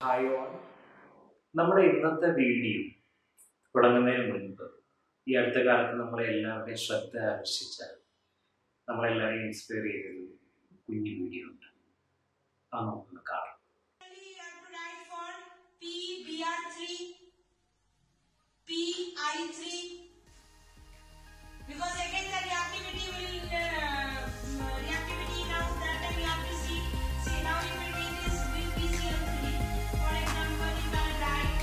Hi all നമ്മുടെ ഇന്നത്തെ video തുടങ്ങുന്നതിന് മുൻപ് ഈ അടുത്ത കാലത്ത് നമ്മളെ എല്ലാവരുടെയും ശ്രദ്ധ ആകർഷിച്ച നമ്മളെല്ലാവരെയും ഇൻസ്പയർ ചെയ്തൊരു കുഞ്ഞു വീഡിയോ ഉണ്ട് അത് നമുക്കൊന്ന് കാണാം You have to write for PBR3, PI3, because again the reactivity will uh, reactivity now that time you have to see. See now you will take this VPCL3. For example, you can write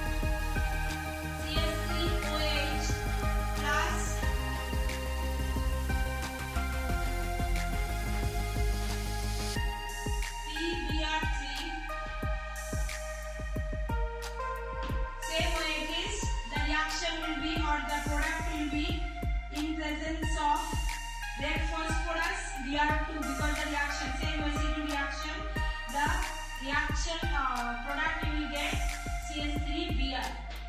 CS3OH plus PBR3. Same way it is, the reaction will be or the product will be in presence of red phosphorus Br2 because the reaction, same acidic reaction, the reaction uh, product you will get CS3Br.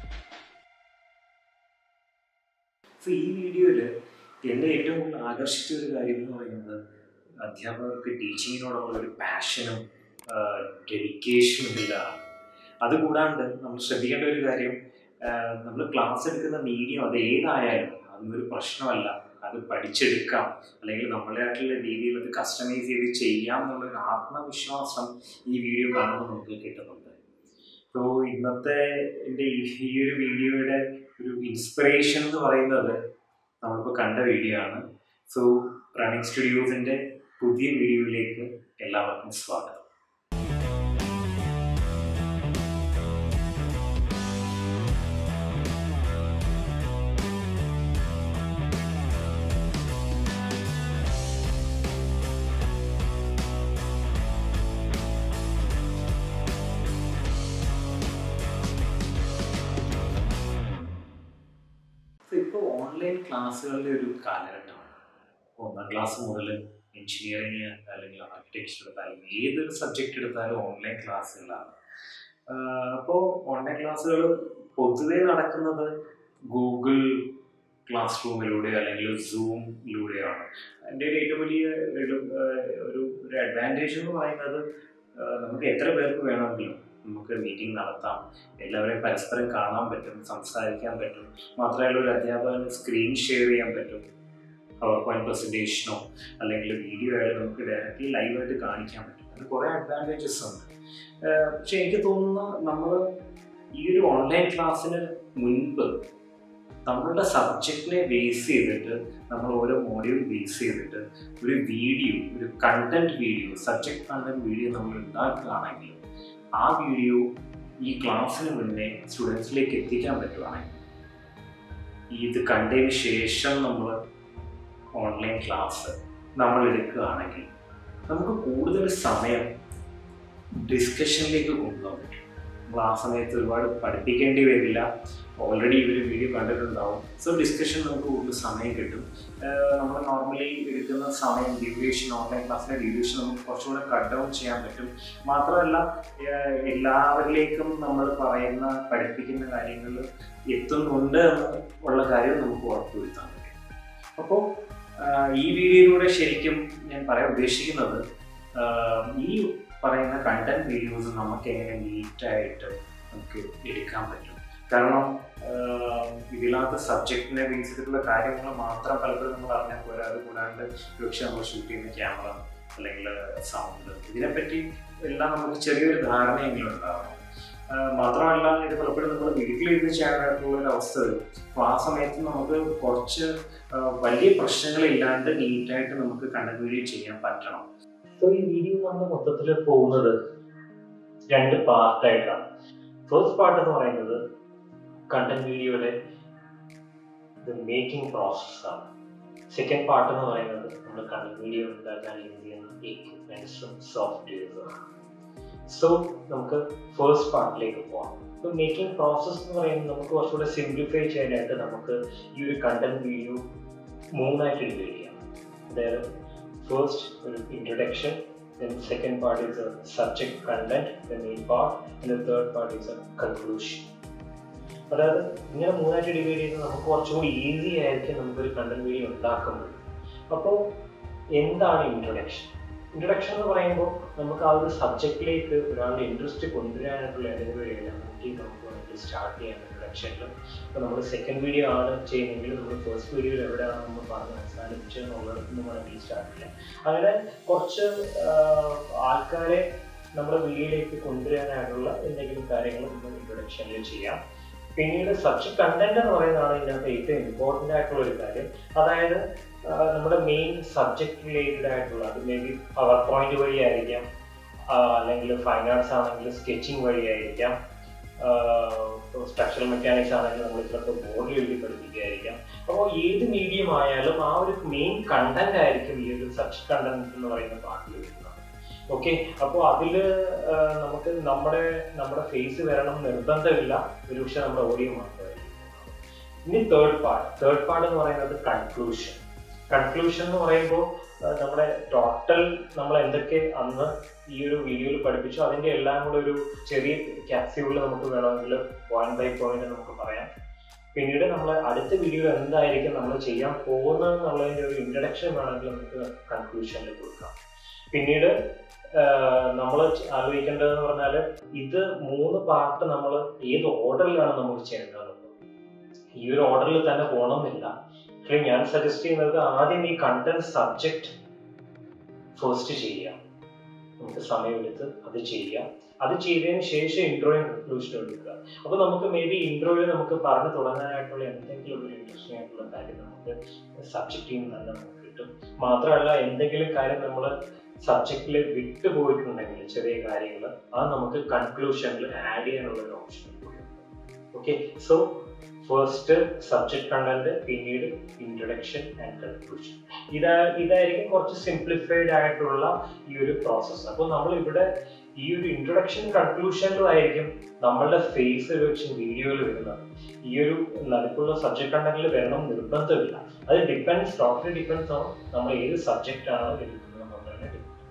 So ഈ വീഡിയോയിൽ എന്നെ ഏറ്റവും കൂടുതൽ ആകർഷിച്ച ഒരു കാര്യം എന്ന് പറയുന്നത് അധ്യാപകർക്ക് ടീച്ചിങ്ങിനോടുള്ള ഒരു പാഷനും ഡെഡിക്കേഷനും ഇല്ലതാണ് അതുകൂടാണ്ട് നമ്മൾ ശ്രദ്ധിക്കേണ്ട ഒരു കാര്യം നമ്മൾ ക്ലാസ് എടുക്കുന്ന മീഡിയം അത് ഏതായാലും അതൊന്നൊരു പ്രശ്നമല്ല അത് പഠിച്ചെടുക്കാം അല്ലെങ്കിൽ നമ്മളായിട്ടുള്ള രീതിയിൽ അത് കസ്റ്റമൈസ് ചെയ്ത് ചെയ്യാം എന്നുള്ളൊരു ആത്മവിശ്വാസം ഈ വീഡിയോ കാണുമ്പോൾ നമുക്ക് കിട്ടുന്നുണ്ട് സോ ഇന്നത്തെ എൻ്റെ ഈ ഈ ഒരു വീഡിയോയുടെ ഒരു ഇൻസ്പിറേഷൻ എന്ന് പറയുന്നത് നമ്മളിപ്പോൾ കണ്ട വീഡിയോ ആണ് സോ റണ്ണിങ് സ്റ്റുഡിയോസിൻ്റെ പുതിയ വീഡിയോയിലേക്ക് എല്ലാവർക്കും സ്വാഗതം ഇപ്പോൾ ഓൺലൈൻ ക്ലാസ്സുകളുടെ ഒരു കാലഘട്ടമാണ് ഒന്നാം ക്ലാസ് മുതൽ എഞ്ചിനീയറിങ് അല്ലെങ്കിൽ ആർക്കിടെക്ചർ എടുത്താലും ഏതൊരു സബ്ജക്റ്റ് എടുത്താലും ഓൺലൈൻ ക്ലാസ്സുകളാണ് അപ്പോൾ ഓൺലൈൻ ക്ലാസ്സുകൾ പൊതുവേ നടക്കുന്നത് ഗൂഗിൾ ക്ലാസ് റൂമിലൂടെ അല്ലെങ്കിൽ സൂമിലൂടെയാണ് അതിൻ്റെ ഒരു ഏറ്റവും വലിയ ഒരു ഒരു ഒരു അഡ്വാൻറ്റേജ് എന്ന് പറയുന്നത് ആ, നമുക്ക് എത്ര പേർക്ക് വേണമെങ്കിലും നമുക്ക് മീറ്റിംഗ് നടത്താം എല്ലാവരെയും പരസ്പരം കാണാൻ പറ്റും സംസാരിക്കാൻ പറ്റും മാത്രമല്ല ഒരു അധ്യാപകന് സ്ക്രീൻ ഷെയർ ചെയ്യാൻ പറ്റും പവർ പോയിന്റ് പ്രസൻറ്റേഷനോ അല്ലെങ്കിൽ വീഡിയോ ആയാലും നമുക്ക് ഡയറക്റ്റ്ലി ലൈവായിട്ട് കാണിക്കാൻ പറ്റും അത് കുറേ അഡ്വാൻറ്റേജസ് ഉണ്ട് ആഹ് പക്ഷെ എനിക്ക് തോന്നുന്നു നമ്മൾ ഈ ഒരു ഓൺലൈൻ ക്ലാസ്സിന് മുൻപ് നമ്മളുടെ സബ്ജക്റ്റിനെ ബേസ് ചെയ്തിട്ട് നമ്മൾ ഓരോ മോഡ്യൂൾ ബേസ് ചെയ്തിട്ട് ഒരു വീഡിയോ ഒരു content video subject content video നമ്മൾ ഉണ്ടാക്കുകയാണെങ്കിൽ ആ വീഡിയോ ഈ ക്ലാസ്സിന് മുന്നേ സ്റ്റുഡൻസിലേക്ക് എത്തിക്കാൻ പറ്റുവാണെങ്കിൽ ഇത് കണ്ടതിന് ശേഷം നമ്മൾ ഓൺലൈൻ ക്ലാസ് നമ്മൾ എടുക്കുകയാണെങ്കിൽ നമുക്ക് കൂടുതൽ സമയം ഡിസ്കഷനിലേക്ക് കൊണ്ടുപോകാൻ പറ്റും നമ്മൾ ആ സമയത്ത് ഒരുപാട് പഠിപ്പിക്കേണ്ടി വരില്ല ഓൾറെഡി ഇവർ വീഡിയോ കണ്ടിട്ടുണ്ടാവും സോ ഡിസ്കഷൻ നമുക്ക് കൂടുതൽ സമയം കിട്ടും നമ്മൾ നോർമലി എടുക്കുന്ന സമയം ഡ്യൂറേഷൻ ഓൺലൈൻ ക്ലാസ്സിലെ ഡ്യൂറേഷൻ നമുക്ക് കുറച്ചുകൂടെ കട്ട് ഡൗൺ ചെയ്യാൻ പറ്റും മാത്രമല്ല ഏഹ് എല്ലാവരിലേക്കും നമ്മൾ പറയുന്ന പഠിപ്പിക്കുന്ന കാര്യങ്ങൾ എത്തുന്നുണ്ട് എന്ന് ഉള്ള കാര്യം നമുക്ക് ഉറപ്പുവരുത്താൻ പറ്റും അപ്പോൾ ഈ വീഡിയോയിലൂടെ ശരിക്കും ഞാൻ പറയാൻ ഉദ്ദേശിക്കുന്നത് ആഹ് ഈ പറയുന്ന കണ്ടന്റ് വീഡിയോസ് നമുക്ക് എങ്ങനെ നീറ്റായിട്ട് നമുക്ക് എടുക്കാൻ പറ്റും കാരണം ആഹ് ഇതിനകത്ത് സബ്ജക്റ്റിനെ ബേസ് ചെയ്തിട്ടുള്ള കാര്യങ്ങൾ മാത്രം പലപ്പോഴും നമ്മൾ അറിഞ്ഞാൽ പോരാ അത് കൂടാണ്ട് ഒരുപക്ഷെ നമ്മൾ ഷൂട്ട് ചെയ്യുന്ന ക്യാമറ അല്ലെങ്കിൽ സൗണ്ട് ഇതിനെപ്പറ്റി എല്ലാം നമുക്ക് ചെറിയൊരു ധാരണയെങ്കിലും ഉണ്ടാവണം ആഹ് മാത്രമല്ല ഇത് പലപ്പോഴും നമ്മൾ വീട്ടിലിരുന്ന് ചെയ്യാനായിട്ടുള്ള ഒരു അവസ്ഥ വരും അപ്പോൾ ആ സമയത്ത് നമുക്ക് കുറച്ച് ആഹ് വലിയ പ്രശ്നങ്ങളില്ലാണ്ട് നീറ്റായിട്ട് നമുക്ക് കണ്ടന്റ് വീഡിയോ ചെയ്യാൻ പറ്റണം സോ ഈ വീഡിയോ നമ്മൾ മൊത്തത്തിൽ പോകുന്നത് രണ്ട് പാർട്ടായിട്ടാണ് ഫസ്റ്റ് പാർട്ട് എന്ന് പറയുന്നത് കണ്ടന്റ് വീഡിയോയുടെ മേക്കിംഗ് പ്രോസസ്സാണ് സെക്കൻഡ് പാർട്ട് എന്ന് പറയുന്നത് നമ്മൾ കണ്ടന്റ് വീഡിയോ ഉണ്ടാക്കാൻ യൂസ് ചെയ്യുന്ന എക്യുപ്മെന്റ്സും സോഫ്റ്റ്വെയർസും സോ നമുക്ക് ഫസ്റ്റ് പാർട്ടിലേക്ക് പോകാം ഇപ്പോൾ മേക്കിംഗ് പ്രോസസ്സ് എന്ന് പറയുന്നത് നമുക്ക് കുറച്ചുകൂടെ സിംപ്ലിഫൈ ചെയ്യാനായിട്ട് നമുക്ക് ഈ ഒരു കണ്ടന്റ് വീഡിയോ മൂന്നായിട്ട് ഡിവൈഡ് ചെയ്യാം അതായത് ഫസ്റ്റ് ഒരു introduction then second part is a subject content the main part and the third part is a conclusion അതായത് ഇങ്ങനെ മൂന്നായിട്ട് ഡിവൈഡ് ചെയ്ത് നമുക്ക് കുറച്ചും കൂടി ഈസി ആയിരിക്കും നമുക്കൊരു കണ്ടന്റ് വീഡിയോ ഉണ്ടാക്കുമ്പോൾ അപ്പോൾ എന്താണ് ഇൻട്രൊഡക്ഷൻ ഇൻട്രൊഡക്ഷൻ എന്ന് പറയുമ്പോൾ നമുക്ക് ആ ഒരു സബ്ജക്റ്റിലേക്ക് ഒരാളുടെ ഇൻട്രസ്റ്റ് കൊണ്ടുവരാനായിട്ടുള്ള ഏതെങ്കിലും ഒരു എലമെൻറ്റിൽ നമുക്ക് വേണമെങ്കിൽ സ്റ്റാർട്ട് ചെയ്യാം ഇൻട്രൊഡക്ഷനിൽ ഇപ്പോൾ നമ്മൾ സെക്കൻഡ് വീഡിയോ ആണ് ചെയ്യുന്നതെങ്കിൽ നമ്മൾ ഫസ്റ്റ് വീഡിയോയിൽ എവിടെയാണ് നമ്മൾ പറഞ്ഞ് അവസാനിപ്പിച്ചത് എന്നുള്ളിടത്ത് നിന്ന് വേണമെങ്കിൽ സ്റ്റാർട്ട് ചെയ്യാം അങ്ങനെ കുറച്ച് ആഹ്, ആൾക്കാരെ നമ്മുടെ വീഡിയോയിലേക്ക് കൊണ്ടുവരാനായിട്ടുള്ള എന്തെങ്കിലും കാര്യങ്ങൾ നമ്മൾ ഇൻട്രൊഡക്ഷനിൽ ചെയ്യാം പിന്നീട് സബ്ജക്ട് കണ്ടന്റ് എന്ന് പറയുന്നതാണ് ഇതിനകത്ത് ഏറ്റവും ഇമ്പോർട്ടൻ്റ് ആയിട്ടുള്ള ഒരു കാര്യം അതായത് ആഹ് നമ്മുടെ മെയിൻ സബ്ജക്ട് റിലേറ്റഡ് ആയിട്ടുള്ള അത് മേ ബി പവർ പോയിന്റ് വഴിയായിരിക്കാം ആഹ് അല്ലെങ്കിൽ ഫൈൻ ആർട്സ് ആണെങ്കിൽ സ്കെച്ചിങ് വഴിയായിരിക്കാം സ്ട്രക്ചറൽ മെക്കാനിക്സ് ആണെങ്കിൽ നമ്മൾ ചിലപ്പോൾ ബോർഡിൽ എഴുതി പഠിപ്പിക്കുകയായിരിക്കാം അപ്പോൾ ഏത് മീഡിയം ആയാലും ആ ഒരു മെയിൻ കണ്ടന്റ് ആയിരിക്കും ഈ ഒരു സബ്ജക്ട് കണ്ടന്റ് എന്ന് പറയുന്ന പാർട്ടിൽ വരുന്നത് ഓക്കെ അപ്പോൾ അതിൽ നമുക്ക് നമ്മുടെ നമ്മുടെ ഫേസ് വരണം നിർബന്ധമില്ല ഒരുപക്ഷെ നമ്മുടെ ഓഡിയോ മാത്രമായിരിക്കും ഇനി തേർഡ് പാർട്ട് തേർഡ് പാർട്ട് എന്ന് പറയുന്നത് കൺക്ലൂഷൻ കൺക്ലൂഷൻ എന്ന് പറയുമ്പോൾ ആ, നമ്മുടെ ടോട്ടൽ നമ്മൾ എന്തൊക്കെ അന്ന് ഈ ഒരു വീഡിയോയിൽ പഠിപ്പിച്ചു അതിന്റെ എല്ലാം കൂടെ ഒരു ചെറിയ ക്യാപ്സ്യൂളിൽ നമുക്ക് വേണമെങ്കിൽ പോയിന്റ് ബൈ പോയിന്റ് നമുക്ക് പറയാം പിന്നീട് നമ്മൾ അടുത്ത വീഡിയോയിൽ എന്തായിരിക്കും നമ്മൾ ചെയ്യാൻ പോകുന്നത് എന്നുള്ളതിന്റെ ഒരു ഇൻട്രഡക്ഷൻ വേണമെങ്കിൽ നമുക്ക് കൺക്ലൂഷനിൽ കൊടുക്കാം പിന്നീട് നമ്മൾ ആലോചിക്കേണ്ടതെന്ന് പറഞ്ഞാൽ ഇത് മൂന്ന് പാർട്ട് നമ്മൾ ഏത് ഓർഡറിലാണ് നമ്മൾ ചെയ്യേണ്ടത് ഈ ഒരു ഓർഡറിൽ തന്നെ പോകണമെന്നില്ല പക്ഷേ ഞാൻ സജസ്റ്റ് ചെയ്യുന്നത് ആദ്യം ഈ കണ്ടന്റ് സബ്ജക്റ്റ് ഫസ്റ്റ് ചെയ്യാം നമുക്ക് സമയമെടുത്ത് അത് ചെയ്യാം അത് ചെയ്തതിന് ശേഷം ഇൻട്രോയും കൺക്ലൂഷനും എടുക്കുക അപ്പൊ നമുക്ക് മേ ബി ഇൻട്രോയിൽ നമുക്ക് പറഞ്ഞു തുടങ്ങാനായിട്ടുള്ള എന്തെങ്കിലും ഒരു ഇൻട്രസ്റ്റിംഗ് ആയിട്ടുള്ള കാര്യം നമുക്ക് സബ്ജക്റ്റിൽ നിന്ന് തന്നെ നമുക്ക് കിട്ടും മാത്രമല്ല എന്തെങ്കിലും കാര്യം നമ്മൾ സബ്ജക്റ്റിൽ വിട്ടു പോയിട്ടുണ്ടെങ്കിൽ ചെറിയ കാര്യങ്ങൾ അത് നമുക്ക് കൺക്ലൂഷനിൽ ആഡ് ചെയ്യാനുള്ള ഒരു option okay so first subject content പിന്നീട് ഇൻട്രൊഡക്ഷൻ ആൻഡ് കൺക്ലൂഷൻ ഇതാ ഇതായിരിക്കും കുറച്ച് സിംപ്ലിഫൈഡ് ആയിട്ടുള്ള ഈ ഒരു പ്രോസസ്സ് അപ്പോൾ നമ്മൾ ഇവിടെ ഈ ഒരു ഇൻട്രൊഡക്ഷൻ കൺക്ലൂഷനിലും ആയിരിക്കും നമ്മളുടെ ഫേസ് വെച്ച് വീഡിയോയിൽ വരുന്നത് ഈ ഒരു നടുക്കുള്ള സബ്ജക്ട് കണ്ടന്റിൽ വരണം നിർബന്ധമില്ല അത് ഡിപ്പെൻസ് ടോട്ടലി ഡിപ്പെൻസ് ഓൺ നമ്മൾ ഏത് സബ്ജക്റ്റ് ആണ് എടുക്കുന്നത് എന്നുള്ളതിനെ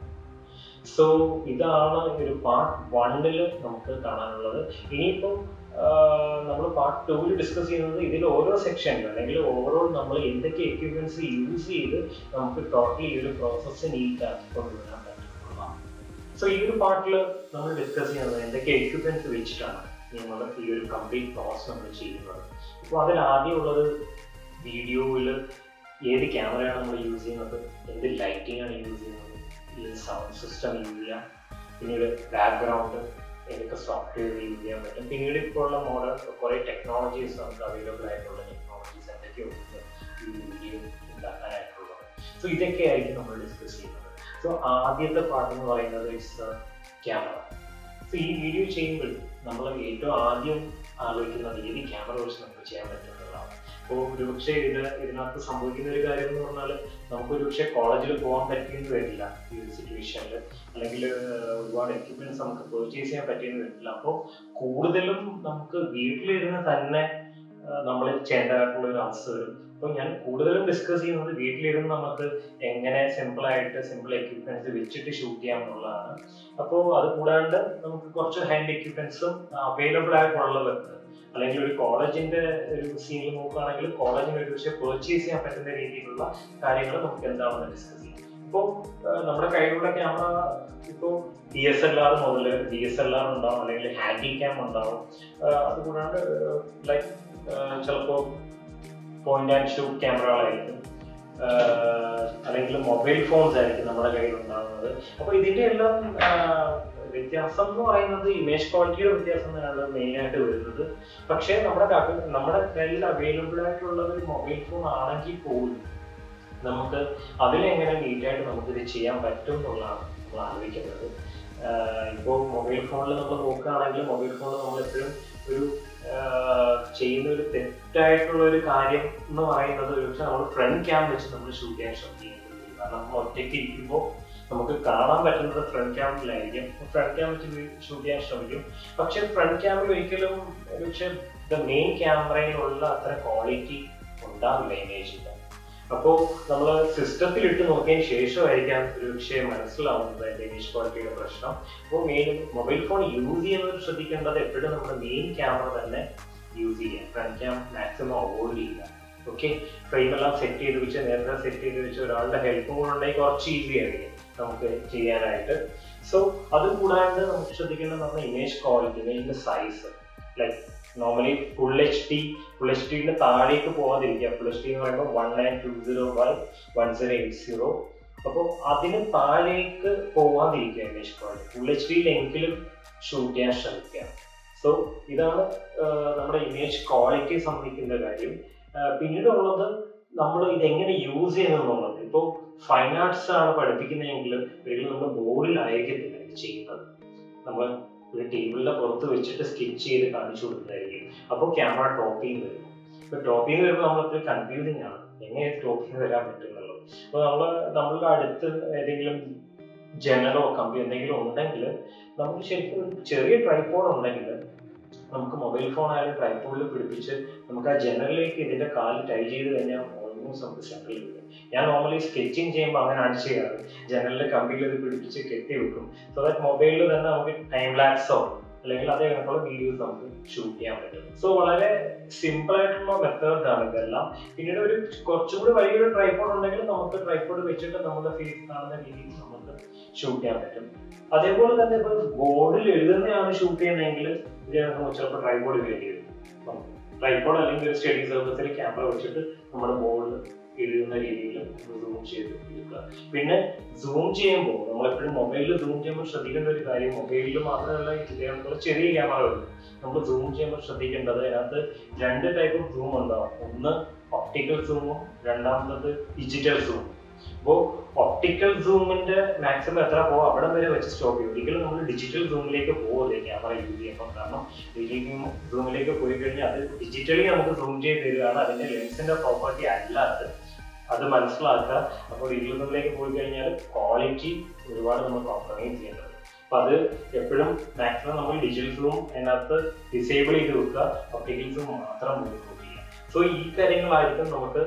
സോ ഇതാണ് ഒരു പാർട്ട് വണ്ണിൽ നമുക്ക് കാണാനുള്ളത് ഇനിയിപ്പം നമ്മൾ പാർട്ട് ടൂവിൽ ഡിസ്കസ് ചെയ്യുന്നത് ഇതിൽ ഓരോ സെക്ഷനിലും അല്ലെങ്കിൽ ഓരോ നമ്മൾ എന്തൊക്കെ എക്യുപ്മെന്റ്സ് യൂസ് ചെയ്ത് നമുക്ക് ടോട്ടലി ഈ ഒരു പ്രോസസ്സ് നീറ്റ് ആക്കി കൊണ്ടുവരാൻ പറ്റുന്നതാണ് സോ ഈ ഒരു പാർട്ടിൽ നമ്മൾ ഡിസ്കസ് ചെയ്യുന്നത് എന്തൊക്കെ എക്യുപ്മെന്റ്സ് വെച്ചിട്ടാണ് നമ്മൾ ഈ ഒരു കംപ്ലീറ്റ് പ്രോസസ് നമ്മൾ ചെയ്യുന്നത് അപ്പോൾ അതിൽ ആദ്യം ഉള്ളത് വീഡിയോയിൽ ഏത് ക്യാമറയാണ് നമ്മൾ യൂസ് ചെയ്യുന്നത് എന്ത് ലൈറ്റിംഗ് ആണ് യൂസ് ചെയ്യുന്നത് ഏത് സൗണ്ട് സിസ്റ്റം യൂസ് ചെയ്യാം പിന്നീട് ബാക്ക്ഗ്രൗണ്ട് ഏതൊക്കെ സോഫ്റ്റ്വെയർ യൂസ് ചെയ്യാൻ പറ്റും പിന്നീട് ഇപ്പോൾ ഉള്ള മോഡൽ കുറേ ടെക്നോളജീസ് നമുക്ക് അവൈലബിൾ ആയിട്ടുള്ള ടെക്നോളജീസ് എന്തൊക്കെയുണ്ട് ഈ വീഡിയോ ഉണ്ടാക്കാനായിട്ടുള്ളത് സോ ഇതൊക്കെ ആയിരിക്കും നമ്മൾ ഡിസ്കസ് ചെയ്യുന്നത് സോ ആദ്യത്തെ പാർട്ട് എന്ന് പറയുന്നത് ഇറ്റ്സ് ക്യാമറ സോ ഈ വീഡിയോ ചെയ്യുമ്പോൾ നമ്മൾ ഏറ്റവും ആദ്യം ആലോചിക്കുന്നത് ഏത് ക്യാമറ വെച്ച് നമുക്ക് ചെയ്യാൻ പറ്റുന്നതാണ് അപ്പോൾ ഒരുപക്ഷെ ഇതിന് ഇതിനകത്ത് സംഭവിക്കുന്ന ഒരു കാര്യം എന്ന് പറഞ്ഞാൽ നമുക്ക് ഒരുപക്ഷെ കോളേജിൽ പോകാൻ പറ്റിയെന്ന് വരില്ല ഈ ഒരു സിറ്റുവേഷനിൽ അല്ലെങ്കിൽ ഒരുപാട് എക്യുപ്മെന്റ്സ് നമുക്ക് പെർച്ചേസ് ചെയ്യാൻ പറ്റിയെന്ന് വരില്ല അപ്പോൾ കൂടുതലും നമുക്ക് വീട്ടിലിരുന്ന് തന്നെ നമ്മൾ ചെയ്യേണ്ടതായിട്ടുള്ള ഒരു അവസ്ഥ വരും അപ്പോൾ ഞാൻ കൂടുതലും ഡിസ്കസ് ചെയ്യുന്നത് വീട്ടിലിരുന്ന് നമുക്ക് എങ്ങനെ സിമ്പിൾ ആയിട്ട് സിമ്പിൾ എക്യുപ്മെന്റ്സ് വെച്ചിട്ട് ഷൂട്ട് ചെയ്യാം എന്നുള്ളതാണ് അപ്പോൾ അത് കൂടാണ്ട് നമുക്ക് കുറച്ച് ഹാൻഡ് എക്യുപ്മെന്റ്സും അവൈലബിൾ ആയിട്ടുള്ളതുണ്ട് അല്ലെങ്കിൽ ഒരു കോളേജിന്റെ ഒരു സീനിൽ നോക്കുകയാണെങ്കിൽ കോളേജിന് ഒരു പക്ഷേ പെർച്ചേസ് ചെയ്യാൻ പറ്റുന്ന രീതിയിലുള്ള കാര്യങ്ങൾ നമുക്ക് എന്താണെന്ന് ഡിസ്കസ് ചെയ്യാം ഇപ്പോൾ നമ്മുടെ കയ്യിലുള്ള ക്യാമറ ഇപ്പോൾ ഡി എസ് എൽ ആർ മുതൽ ഡി എസ് എൽ ആർ ഉണ്ടാവും അല്ലെങ്കിൽ ഹാൻഡി ക്യാം ഉണ്ടാവും അതുകൂടാണ്ട് ലൈക്ക് ചിലപ്പോൾ പോയിന്റ് ആൻഡ് ഷൂട്ട് ക്യാമറകളായിരിക്കും അല്ലെങ്കിൽ മൊബൈൽ ഫോൺസ് ആയിരിക്കും നമ്മുടെ കയ്യിൽ ഉണ്ടാകുന്നത് അപ്പോൾ ഇതിന്റെ എല്ലാം വ്യത്യാസം എന്ന് പറയുന്നത് ഇമേജ് ക്വാളിറ്റിയുടെ വ്യത്യാസം തന്നെയാണ് മെയിൻ ആയിട്ട് വരുന്നത് പക്ഷേ നമ്മുടെ നമ്മുടെ കയ്യിൽ അവൈലബിൾ ആയിട്ടുള്ള ഒരു മൊബൈൽ ഫോൺ ആണെങ്കിൽ പോലും നമുക്ക് അതിലെങ്ങനെ നീറ്റായിട്ട് നമുക്ക് ഇത് ചെയ്യാൻ പറ്റും എന്നുള്ളതാണ് നമ്മൾ ആലോചിക്കുന്നത് ഇപ്പോൾ മൊബൈൽ ഫോണിൽ നമ്മൾ നോക്കുകയാണെങ്കിൽ മൊബൈൽ ഫോണിൽ നമ്മൾ എപ്പോഴും ഒരു ചെയ്യുന്ന ഒരു തെറ്റായിട്ടുള്ള ഒരു കാര്യം എന്ന് പറയുന്നത് ഒരു പക്ഷെ നമ്മൾ ഫ്രണ്ട് ക്യാം വെച്ച് നമ്മൾ ഷൂട്ട് ചെയ്യാൻ ശ്രമിക്കുന്നത് കാരണം നമ്മൾ ഒറ്റയ്ക്ക് ഇരിക്കുമ്പോൾ നമുക്ക് കാണാൻ പറ്റുന്നത് ഫ്രണ്ട് ക്യാമിലായിരിക്കും ഫ്രണ്ട് ക്യാം വെച്ച് ഷൂട്ട് ചെയ്യാൻ ശ്രമിക്കും പക്ഷെ ഫ്രണ്ട് ക്യാമിൽ ഒരിക്കലും ഒരു പക്ഷെ ദ മെയിൻ ക്യാമറയിലുള്ള അത്ര ക്വാളിറ്റി ഉണ്ടാവില്ല ഇമേജിന്റെ അപ്പോൾ നമ്മൾ സിസ്റ്റത്തിൽ ഇട്ട് നോക്കിയതിന് ശേഷമായിരിക്കാം ഒരു പക്ഷേ മനസ്സിലാവുന്നത് അതിന്റെ ഇമേജ് ക്വാളിറ്റിയുടെ പ്രശ്നം അപ്പോൾ മെയിൻ മൊബൈൽ ഫോൺ യൂസ് ചെയ്യുന്നവർ ശ്രദ്ധിക്കേണ്ടത് എപ്പോഴും നമ്മുടെ മെയിൻ ക്യാമറ തന്നെ യൂസ് ചെയ്യാം ഫ്രണ്ട് ക്യാം മാക്സിമം അവോയ്ഡ് ചെയ്യുക ഓക്കെ ഫ്രെയിം എല്ലാം സെറ്റ് ചെയ്ത് വെച്ച് നേരത്തെ സെറ്റ് ചെയ്ത് വെച്ച് ഒരാളുടെ ഹെൽപ്പും കൂടെ ഉണ്ടെങ്കിൽ കുറച്ച് ഈസി ആയിരിക്കും നമുക്ക് ചെയ്യാനായിട്ട് സോ അത് കൂടാണ്ട് നമുക്ക് ശ്രദ്ധിക്കേണ്ടത് പറഞ്ഞാൽ ഇമേജ് ക്വാളിറ്റി ഇമേജിന്റെ size like normally full H D full H ഡിന്റെ താഴേക്ക് പോകാതിരിക്കുക ഫുൾ എച്ച് ഡി എന്ന് പറയുമ്പോൾ one nine two zero by one zero eight zero അപ്പോൾ അതിന് താഴേക്ക് പോകാതിരിക്കുക ഇമേജ് ക്വാളിറ്റി ഫുൾ എച്ച് ഡിയിലെങ്കിലും ഷൂട്ട് ചെയ്യാൻ ശ്രമിക്കുക സോ ഇതാണ് ആഹ്, നമ്മുടെ ഇമേജ് ക്വാളിറ്റി സംബന്ധിക്കുന്ന കാര്യം ആഹ്, പിന്നീട് ഉള്ളത് നമ്മൾ ഇതെങ്ങനെ യൂസ് ചെയ്യുന്നതെന്നുള്ളത് ഇപ്പോൾ ഫൈൻ ആർട്സ് ആണ് പഠിപ്പിക്കുന്നതെങ്കിൽ ഒരിക്കലും നമ്മൾ ബോർഡിലായിരിക്കത്തില്ല ഇത് ചെയ്യുന്നത് നമ്മൾ ഒരു ടേബിളിന്റെ പുറത്ത് വെച്ചിട്ട് സ്കെച്ച് ചെയ്ത് കാണിച്ചു കൊടുക്കുന്നതായിരിക്കും അപ്പോൾ ക്യാമറ ടോപ്പിംഗ് വരും ഇപ്പൊ ടോപ്പിംഗ് വരുമ്പോൾ നമ്മൾ ഇത്തിരി കൺഫ്യൂസിങ് ആണ് എങ്ങനെ ടോപ്പിംഗ് വരാൻ പറ്റുന്നുള്ളൂ അപ്പോൾ നമ്മൾ നമ്മളുടെ അടുത്ത് ഏതെങ്കിലും ജനലോ കമ്പി എന്തെങ്കിലും ഉണ്ടെങ്കിൽ നമുക്ക് ശരിക്കും ഒരു ചെറിയ ട്രൈപ്പോഡ് ഉണ്ടെങ്കിൽ നമുക്ക് മൊബൈൽ ഫോൺ ആയാലും ട്രൈപ്പോഡിൽ പിടിപ്പിച്ച് നമുക്ക് ആ ജനലിലേക്ക് ഇതിന്റെ കാല് ടൈ ചെയ്ത് കഴിഞ്ഞാൽ ഓൾമോസ്റ്റ് നമുക്ക് സെറ്റിൽ വരും ഞാൻ നോർമലി സ്കെച്ചിങ് ചെയ്യുമ്പോൾ അങ്ങനെയാണ് ചെയ്യാറ് ജനലിന്റെ കമ്പിയിൽ ഇത് പിടിപ്പിച്ച് കെട്ടി വെക്കും സോ ദാറ്റ് മൊബൈലിൽ തന്നെ നമുക്ക് ടൈം ലാപ്സോ അല്ലെങ്കിൽ അതേ കണക്കുള്ള വീഡിയോസ് നമുക്ക് ഷൂട്ട് ചെയ്യാൻ പറ്റും സോ വളരെ സിമ്പിൾ ആയിട്ടുള്ള മെത്തേഡ്സ് ആണ് ഇതെല്ലാം പിന്നീട് ഒരു കുറച്ചുകൂടി വലിയൊരു ട്രൈപ്പോഡ് ഉണ്ടെങ്കിൽ നമുക്ക് ട്രൈപ്പോഡ് വെച്ചിട്ട് നമ്മുടെ ഫേസ് കാണുന്ന രീതിയിൽ നമുക്ക് ഷൂട്ട് ചെയ്യാൻ പറ്റും അതേപോലെ തന്നെ ഇപ്പോൾ ബോർഡിൽ എഴുതുന്നതാണ് ഷൂട്ട് ചെയ്യുന്നതെങ്കിൽ ഇത് നമുക്ക് ചിലപ്പോൾ ട്രൈപ്പോഡ് വേണ്ടി വരും ട്രൈപ്പോഡ് അല്ലെങ്കിൽ ഒരു സ്റ്റഡി സർവീസിൽ ക്യാമറ വെച്ചിട്ട് നമ്മുടെ ബോർഡിൽ എഴുതുന്ന രീതിയിൽ സൂം ചെയ്ത് എടുക്കുക പിന്നെ സൂം ചെയ്യുമ്പോൾ നമ്മളെപ്പോഴും മൊബൈലിൽ സൂം ചെയ്യുമ്പോൾ ശ്രദ്ധിക്കേണ്ട ഒരു കാര്യം മൊബൈലിൽ മാത്രമല്ല ഇതേപോലെ ചെറിയ ക്യാമറകൾ നമ്മൾ സൂം ചെയ്യുമ്പോൾ ശ്രദ്ധിക്കേണ്ടത് അതിനകത്ത് രണ്ട് ടൈപ്പ് ഓഫ് സൂം ഉണ്ടാവും ഒന്ന് ഒപ്റ്റിക്കൽ സൂമും രണ്ടാമത്തത് ഡിജിറ്റൽ സൂം അപ്പോൾ ഒപ്റ്റിക്കൽ സൂമിന്റെ മാക്സിമം എത്ര പോകും അവിടെ വരെ വെച്ച് സ്റ്റോപ്പ് ചെയ്യും ഒരിക്കലും നമ്മൾ ഡിജിറ്റൽ സൂമിലേക്ക് പോകില്ല ക്യാമറ യൂസ് ചെയ്യുമ്പോൾ കാരണം ഡിജിറ്റൽ സൂമിലേക്ക് പോയി കഴിഞ്ഞാൽ അത് ഡിജിറ്റലി നമുക്ക് സൂം ചെയ്ത് തരികയാണ് അതിന്റെ ലെൻസിന്റെ പ്രോപ്പർട്ടി അല്ല അത് അത് മനസ്സിലാക്കുക അപ്പോൾ ഡിജിറ്റൽ സൂമിലേക്ക് പോയി കഴിഞ്ഞാൽ ക്വാളിറ്റി ഒരുപാട് നമ്മൾ കോംപ്രമൈസ് ചെയ്യേണ്ടത് അപ്പൊ അത് എപ്പോഴും മാക്സിമം നമ്മൾ ഡിജിറ്റൽ സൂം അതിനകത്ത് ഡിസേബിൾ ചെയ്ത് വെക്കുക ഒപ്റ്റിക്കൽ സൂം മാത്രം ഉപയോഗിക്കുക ചെയ്യുക സോ ഈ കാര്യങ്ങളായിരിക്കും നമുക്ക്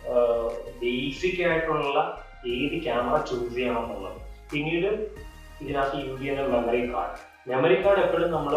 ബേസിക് ആയിട്ടുള്ള ഏത് ക്യാമറ ചൂസ് ചെയ്യണം എന്നുള്ളത് പിന്നീട് ഇതിനകത്ത് യൂസ് ചെയ്യുന്ന മെമ്മറി കാർഡ് മെമ്മറി കാർഡ് എപ്പോഴും നമ്മൾ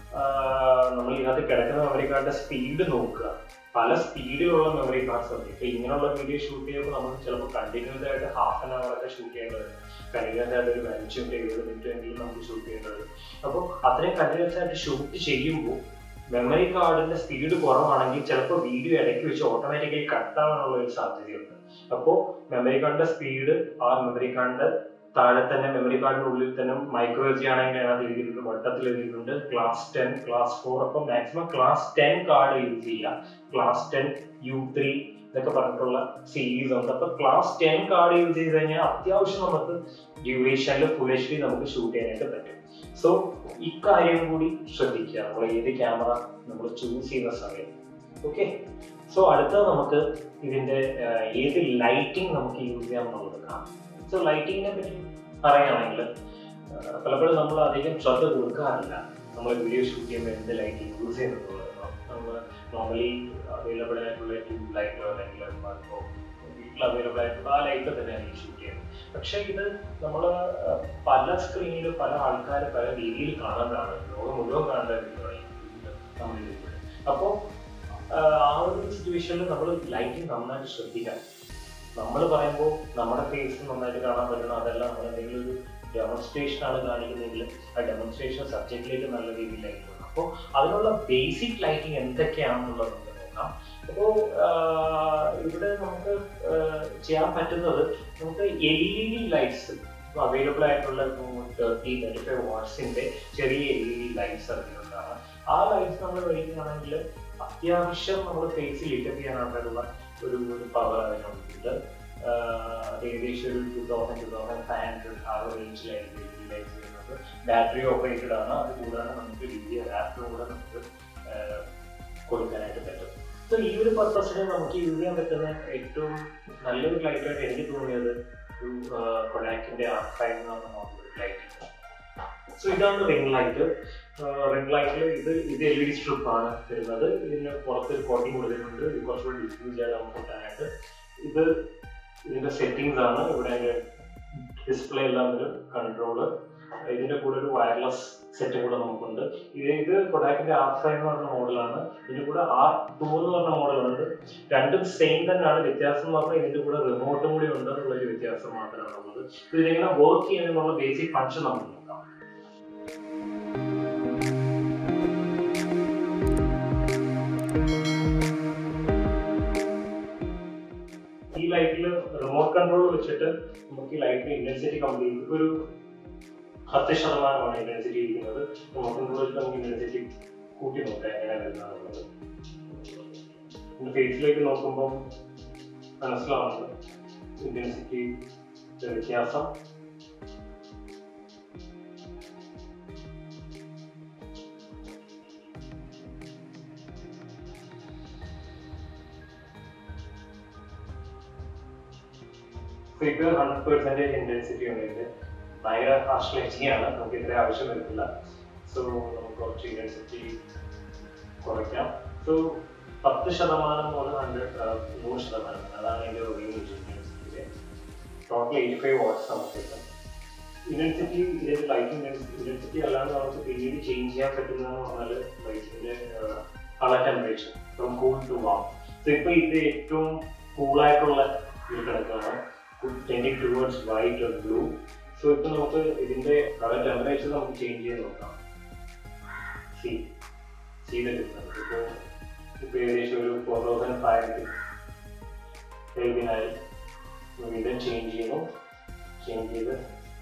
നമ്മൾ ഇതിനകത്ത് കിടക്കുന്ന മെമ്മറി കാർഡിന്റെ സ്പീഡ് നോക്കുക പല സ്പീഡിലുള്ള മെമ്മറി കാർഡ്സ് ഉണ്ട് ഇപ്പൊ ഇങ്ങനെയുള്ള വീഡിയോ ഷൂട്ട് ചെയ്യുമ്പോൾ നമുക്ക് ചിലപ്പോൾ കണ്ടിന്യൂസ് ആയിട്ട് ഹാഫ് ആൻ അവർ ഒക്കെ ഷൂട്ട് ചെയ്യേണ്ടത് കണ്ടിന്യൂസ് ആയിട്ട് ഒരു അഞ്ച് മിനിറ്റ് എഴുപത് മിനിറ്റ് എങ്കിലും നമുക്ക് ഷൂട്ട് ചെയ്യേണ്ടത് അപ്പോൾ അത്രയും കണ്ടിന്യൂസ് ആയിട്ട് ഷൂട്ട് ചെയ്യുമ്പോൾ മെമ്മറി കാർഡിന്റെ സ്പീഡ് കുറവാണെങ്കിൽ ചിലപ്പോൾ വീഡിയോ ഇടയ്ക്ക് വെച്ച് ഓട്ടോമാറ്റിക്കലി കട്ട് ആവാനുള്ള ഒരു സാധ്യതയുണ്ട് അപ്പോൾ മെമ്മറി കാർഡിന്റെ സ്പീഡ് ആ മെമ്മറി കാർഡിന്റെ താഴെ തന്നെ മെമ്മറി കാർഡിന്റെ ഉള്ളിൽ തന്നെ മൈക്രോ എസ് ആണെങ്കിൽ അതിനകത്ത് എഴുതിയിട്ടുണ്ട് വട്ടത്തിൽ എഴുതിയിട്ടുണ്ട് ക്ലാസ് ടെൻ ക്ലാസ് ഫോർ അപ്പം maximum class ten card use ചെയ്യുക ക്ലാസ് ടെൻ യു ത്രീ ഇതൊക്കെ പറഞ്ഞിട്ടുള്ള സീരീസ് ഉണ്ട് അപ്പൊ ക്ലാസ് ടെൻ കാർഡ് യൂസ് ചെയ്ത് കഴിഞ്ഞാൽ അത്യാവശ്യം നമുക്ക് ഡ്യൂറേഷനിൽ ഫുൾ എച്ച് ഡി നമുക്ക് ഷൂട്ട് ചെയ്യാനായിട്ട് പറ്റും സോ ഇക്കാര്യം കൂടി ശ്രദ്ധിക്കുക നമ്മൾ ഏത് ക്യാമറ നമ്മൾ ചൂസ് ചെയ്യുന്ന സമയം ഓക്കെ സോ അടുത്തത് നമുക്ക് ഇതിന്റെ ആ, ഏത് ലൈറ്റിംഗ് നമുക്ക് യൂസ് ചെയ്യാം എന്നുള്ളത് കാണാം സോ ലൈറ്റിങ്ങിനെ പറ്റി പറയുകയാണെങ്കിൽ ആ, പലപ്പോഴും നമ്മൾ അധികം ശ്രദ്ധ കൊടുക്കാറില്ല നമ്മൾ വീഡിയോ ഷൂട്ട് ചെയ്യുമ്പോൾ എന്ത് ലൈറ്റ് യൂസ് ചെയ്യുന്നുള്ളത് നമ്മൾ നോർമലി അവൈലബിൾ ആയിട്ടുള്ള ട്യൂബ് ലൈറ്റോ അല്ലെങ്കിൽ ബൾബോ വീട്ടിൽ അവൈലബിൾ ആയിട്ടുള്ള ആ ലൈറ്റ് തന്നെയാണ് ഈ ഷൂട്ട് ചെയ്യുന്നത് പക്ഷേ ഇത് നമ്മൾ പല സ്ക്രീനിൽ പല ആൾക്കാർ പല രീതിയിൽ കാണുന്നതാണ് ലോകം മുഴുവൻ കാണേണ്ട നമ്മൾ അപ്പോൾ ആ ഒരു സിറ്റുവേഷനിൽ നമ്മൾ ലൈറ്റിംഗ് നന്നായിട്ട് ശ്രദ്ധിക്കണം നമ്മൾ പറയുമ്പോൾ നമ്മുടെ ഫേസ് നന്നായിട്ട് കാണാൻ പറ്റണം അതല്ല നമ്മൾ എന്തെങ്കിലും ഒരു ഡെമോൺസ്ട്രേഷൻ ആണ് കാണിക്കുന്നതെങ്കിൽ ആ ഡെമോൺസ്ട്രേഷൻ സബ്ജക്റ്റിലേക്ക് നല്ല രീതിയിലായിരിക്കും അപ്പോൾ അതിനുള്ള ബേസിക് ലൈറ്റിംഗ് എന്തൊക്കെയാണെന്നുള്ളത് നമുക്ക് നോക്കാം അപ്പോൾ ഇവിടെ നമുക്ക് ആ, ചെയ്യാൻ പറ്റുന്നത് നമുക്ക് L E D lights available ആയിട്ടുള്ള തേർട്ടി തേർട്ടി ഫൈവ് വാട്ട്സിന്റെ ചെറിയ എൽ ഇ ഡി ലൈറ്റ്സ് അവൈലബിളാണ് ആ ലൈറ്റ്സ് നമ്മൾ മേടിക്കുകയാണെങ്കിൽ അത്യാവശ്യം നമ്മൾ ഫേസിൽ ലിറ്റപ്പ് ചെയ്യാനായിട്ടുള്ള ഒരു ഒരു പവർ അതിനുണ്ട് ആഹ് അത് ഏകദേശം ഒരു two thousand two thousand five hundred ആ ഒരു റേഞ്ചിലായിരിക്കും എൽ ഇ ഡി ലൈറ്റ്സ് വരുന്നത് ബാറ്ററി ഓപ്പറേറ്റഡ് ആണ് അത് കൂടാതെ നമുക്ക് വലിയ അഡാപ്റ്റർ കൂടെ നമുക്ക് ആഹ് കൊടുക്കാനായിട്ട് പറ്റും സോ ഈ ഒരു പർപ്പസിന് നമുക്ക് യൂസ് ചെയ്യാൻ പറ്റുന്ന ഏറ്റവും നല്ലൊരു ലൈറ്റായിട്ട് എനിക്ക് തോന്നിയത് ഒരു കൊഡാക്കിന്റെ ആർ ഫൈവ് എന്ന് പറഞ്ഞ മോഡൽ ലൈറ്റ് സോ ഇതാണ് റിംഗ് ലൈറ്റ് റിംഗ് ലൈറ്റിൽ ഇത് ഇത് എൽ ഇ ഡി സ്ട്രിപ്പ് ആണ് വരുന്നത് ഇതിന് പുറത്ത് ഒരു കോട്ടിങ് കൊടുത്തിട്ടുണ്ട് ഇത് കുറച്ചുകൂടി ഡിഫ്യൂസ് ചെയ്യാൻ നമുക്ക് കിട്ടാനായിട്ട് ഇത് ഇതിന്റെ സെറ്റിംഗ്സ് ആണ് ഇവിടെ ഡിസ്പ്ലേ എല്ലാം ഒരു കൺട്രോള് ഇതിന്റെ കൂടെ ഒരു വയർലെസ് സെറ്റ് കൂടെ നമുക്കുണ്ട് ഇത് ഇത് കൊഡാക്കിന്റെ ആർ ഫൈവ് എന്ന് പറഞ്ഞ മോഡലാണ് ഇതിന്റെ കൂടെ ആർ ടു എന്ന് പറഞ്ഞ മോഡലുണ്ട് രണ്ടും സെയിം തന്നെയാണ് വ്യത്യാസം എന്ന് പറഞ്ഞാൽ ഇതിന്റെ കൂടെ റിമോട്ടും കൂടി ഉണ്ട് എന്നുള്ള ഒരു വ്യത്യാസം മാത്രമാണ് ഉള്ളത് ഇതിനെങ്ങനെ വർക്ക് ചെയ്യാനുള്ള ബേസിക് ഫംഗ്ഷൻ നമുക്ക് നോക്കാം ഈ ലൈറ്റിൽ റിമോട്ട് കൺട്രോൾ വെച്ചിട്ട് നമുക്ക് ഈ ലൈറ്റിന്റെ ഇന്റൻസിറ്റി കംപ്ലീറ്റ് ഇപ്പൊ ഒരു പത്ത് ശതമാനമാണ് ഇന്റൻസിറ്റി ഇരിക്കുന്നത് റിമോട്ട് കൺട്രോൾ വെച്ചിട്ട് നമുക്ക് ഇന്റൻസിറ്റി കൂട്ടി നോക്കാം എങ്ങനെ വരുന്നതെന്നുള്ളത് ഫേസിലേക്ക് നോക്കുമ്പോൾ മനസ്സിലാവുന്നത് ഇന്റൻസിറ്റി വ്യത്യാസം ഇത് ഹൺഡ്രഡ് പെർസെൻറ്റേജ് ഇൻറ്റൻസിറ്റി ഉണ്ട് ഇതിന് ഭയങ്കര ഹാർഷ് ലൈറ്റിംഗ് ആണ് നമുക്ക് ഇത്ര ആവശ്യം വരുന്നില്ല സോ നമുക്ക് കുറച്ച് ഇൻറ്റൻസിറ്റി കുറയ്ക്കാം സോ പത്ത് ശതമാനം മുതൽ ഹൺഡ്രഡ് നൂറ് ശതമാനം അതാണ് അതിൻ്റെ റേഞ്ച് ഇൻറ്റൻസിറ്റിയുടെ ടോട്ടൽ എയ്റ്റി ഫൈവ് വാട്ട്സ് നമുക്ക് കിട്ടും ഇൻറ്റൻസിറ്റി ഇതിൻ്റെ ലൈറ്റ് ഇൻറ്റൻസിറ്റി അല്ലാണ്ട് നമുക്ക് പിന്നീട് ചേഞ്ച് ചെയ്യാൻ പറ്റുന്നതെന്ന് പറഞ്ഞാൽ ലൈറ്റിൻ്റെ colour temperature from cool to warm so ഇപ്പോൾ ഇത് ഏറ്റവും കൂളായിട്ടുള്ള ഇതിൽ കിടക്കുകയാണ് tending towards white or blue so ഇപ്പൊ നമുക്ക് ഇതിന്റെ കളർ ടെമ്പറേച്ചർ നമുക്ക് ചേഞ്ച് ചെയ്ത് നോക്കാം സി സി ദ ഡിഫറൻസ് ഇപ്പോൾ ഇപ്പോൾ ഏകദേശം ഒരു ഫോർ തൗസൻഡ് ഫൈവ് ഹൺഡ്രഡ് കെൽവിനായി ഇത് ചേഞ്ച് ചെയ്യുന്നു ചേഞ്ച് ചെയ്ത്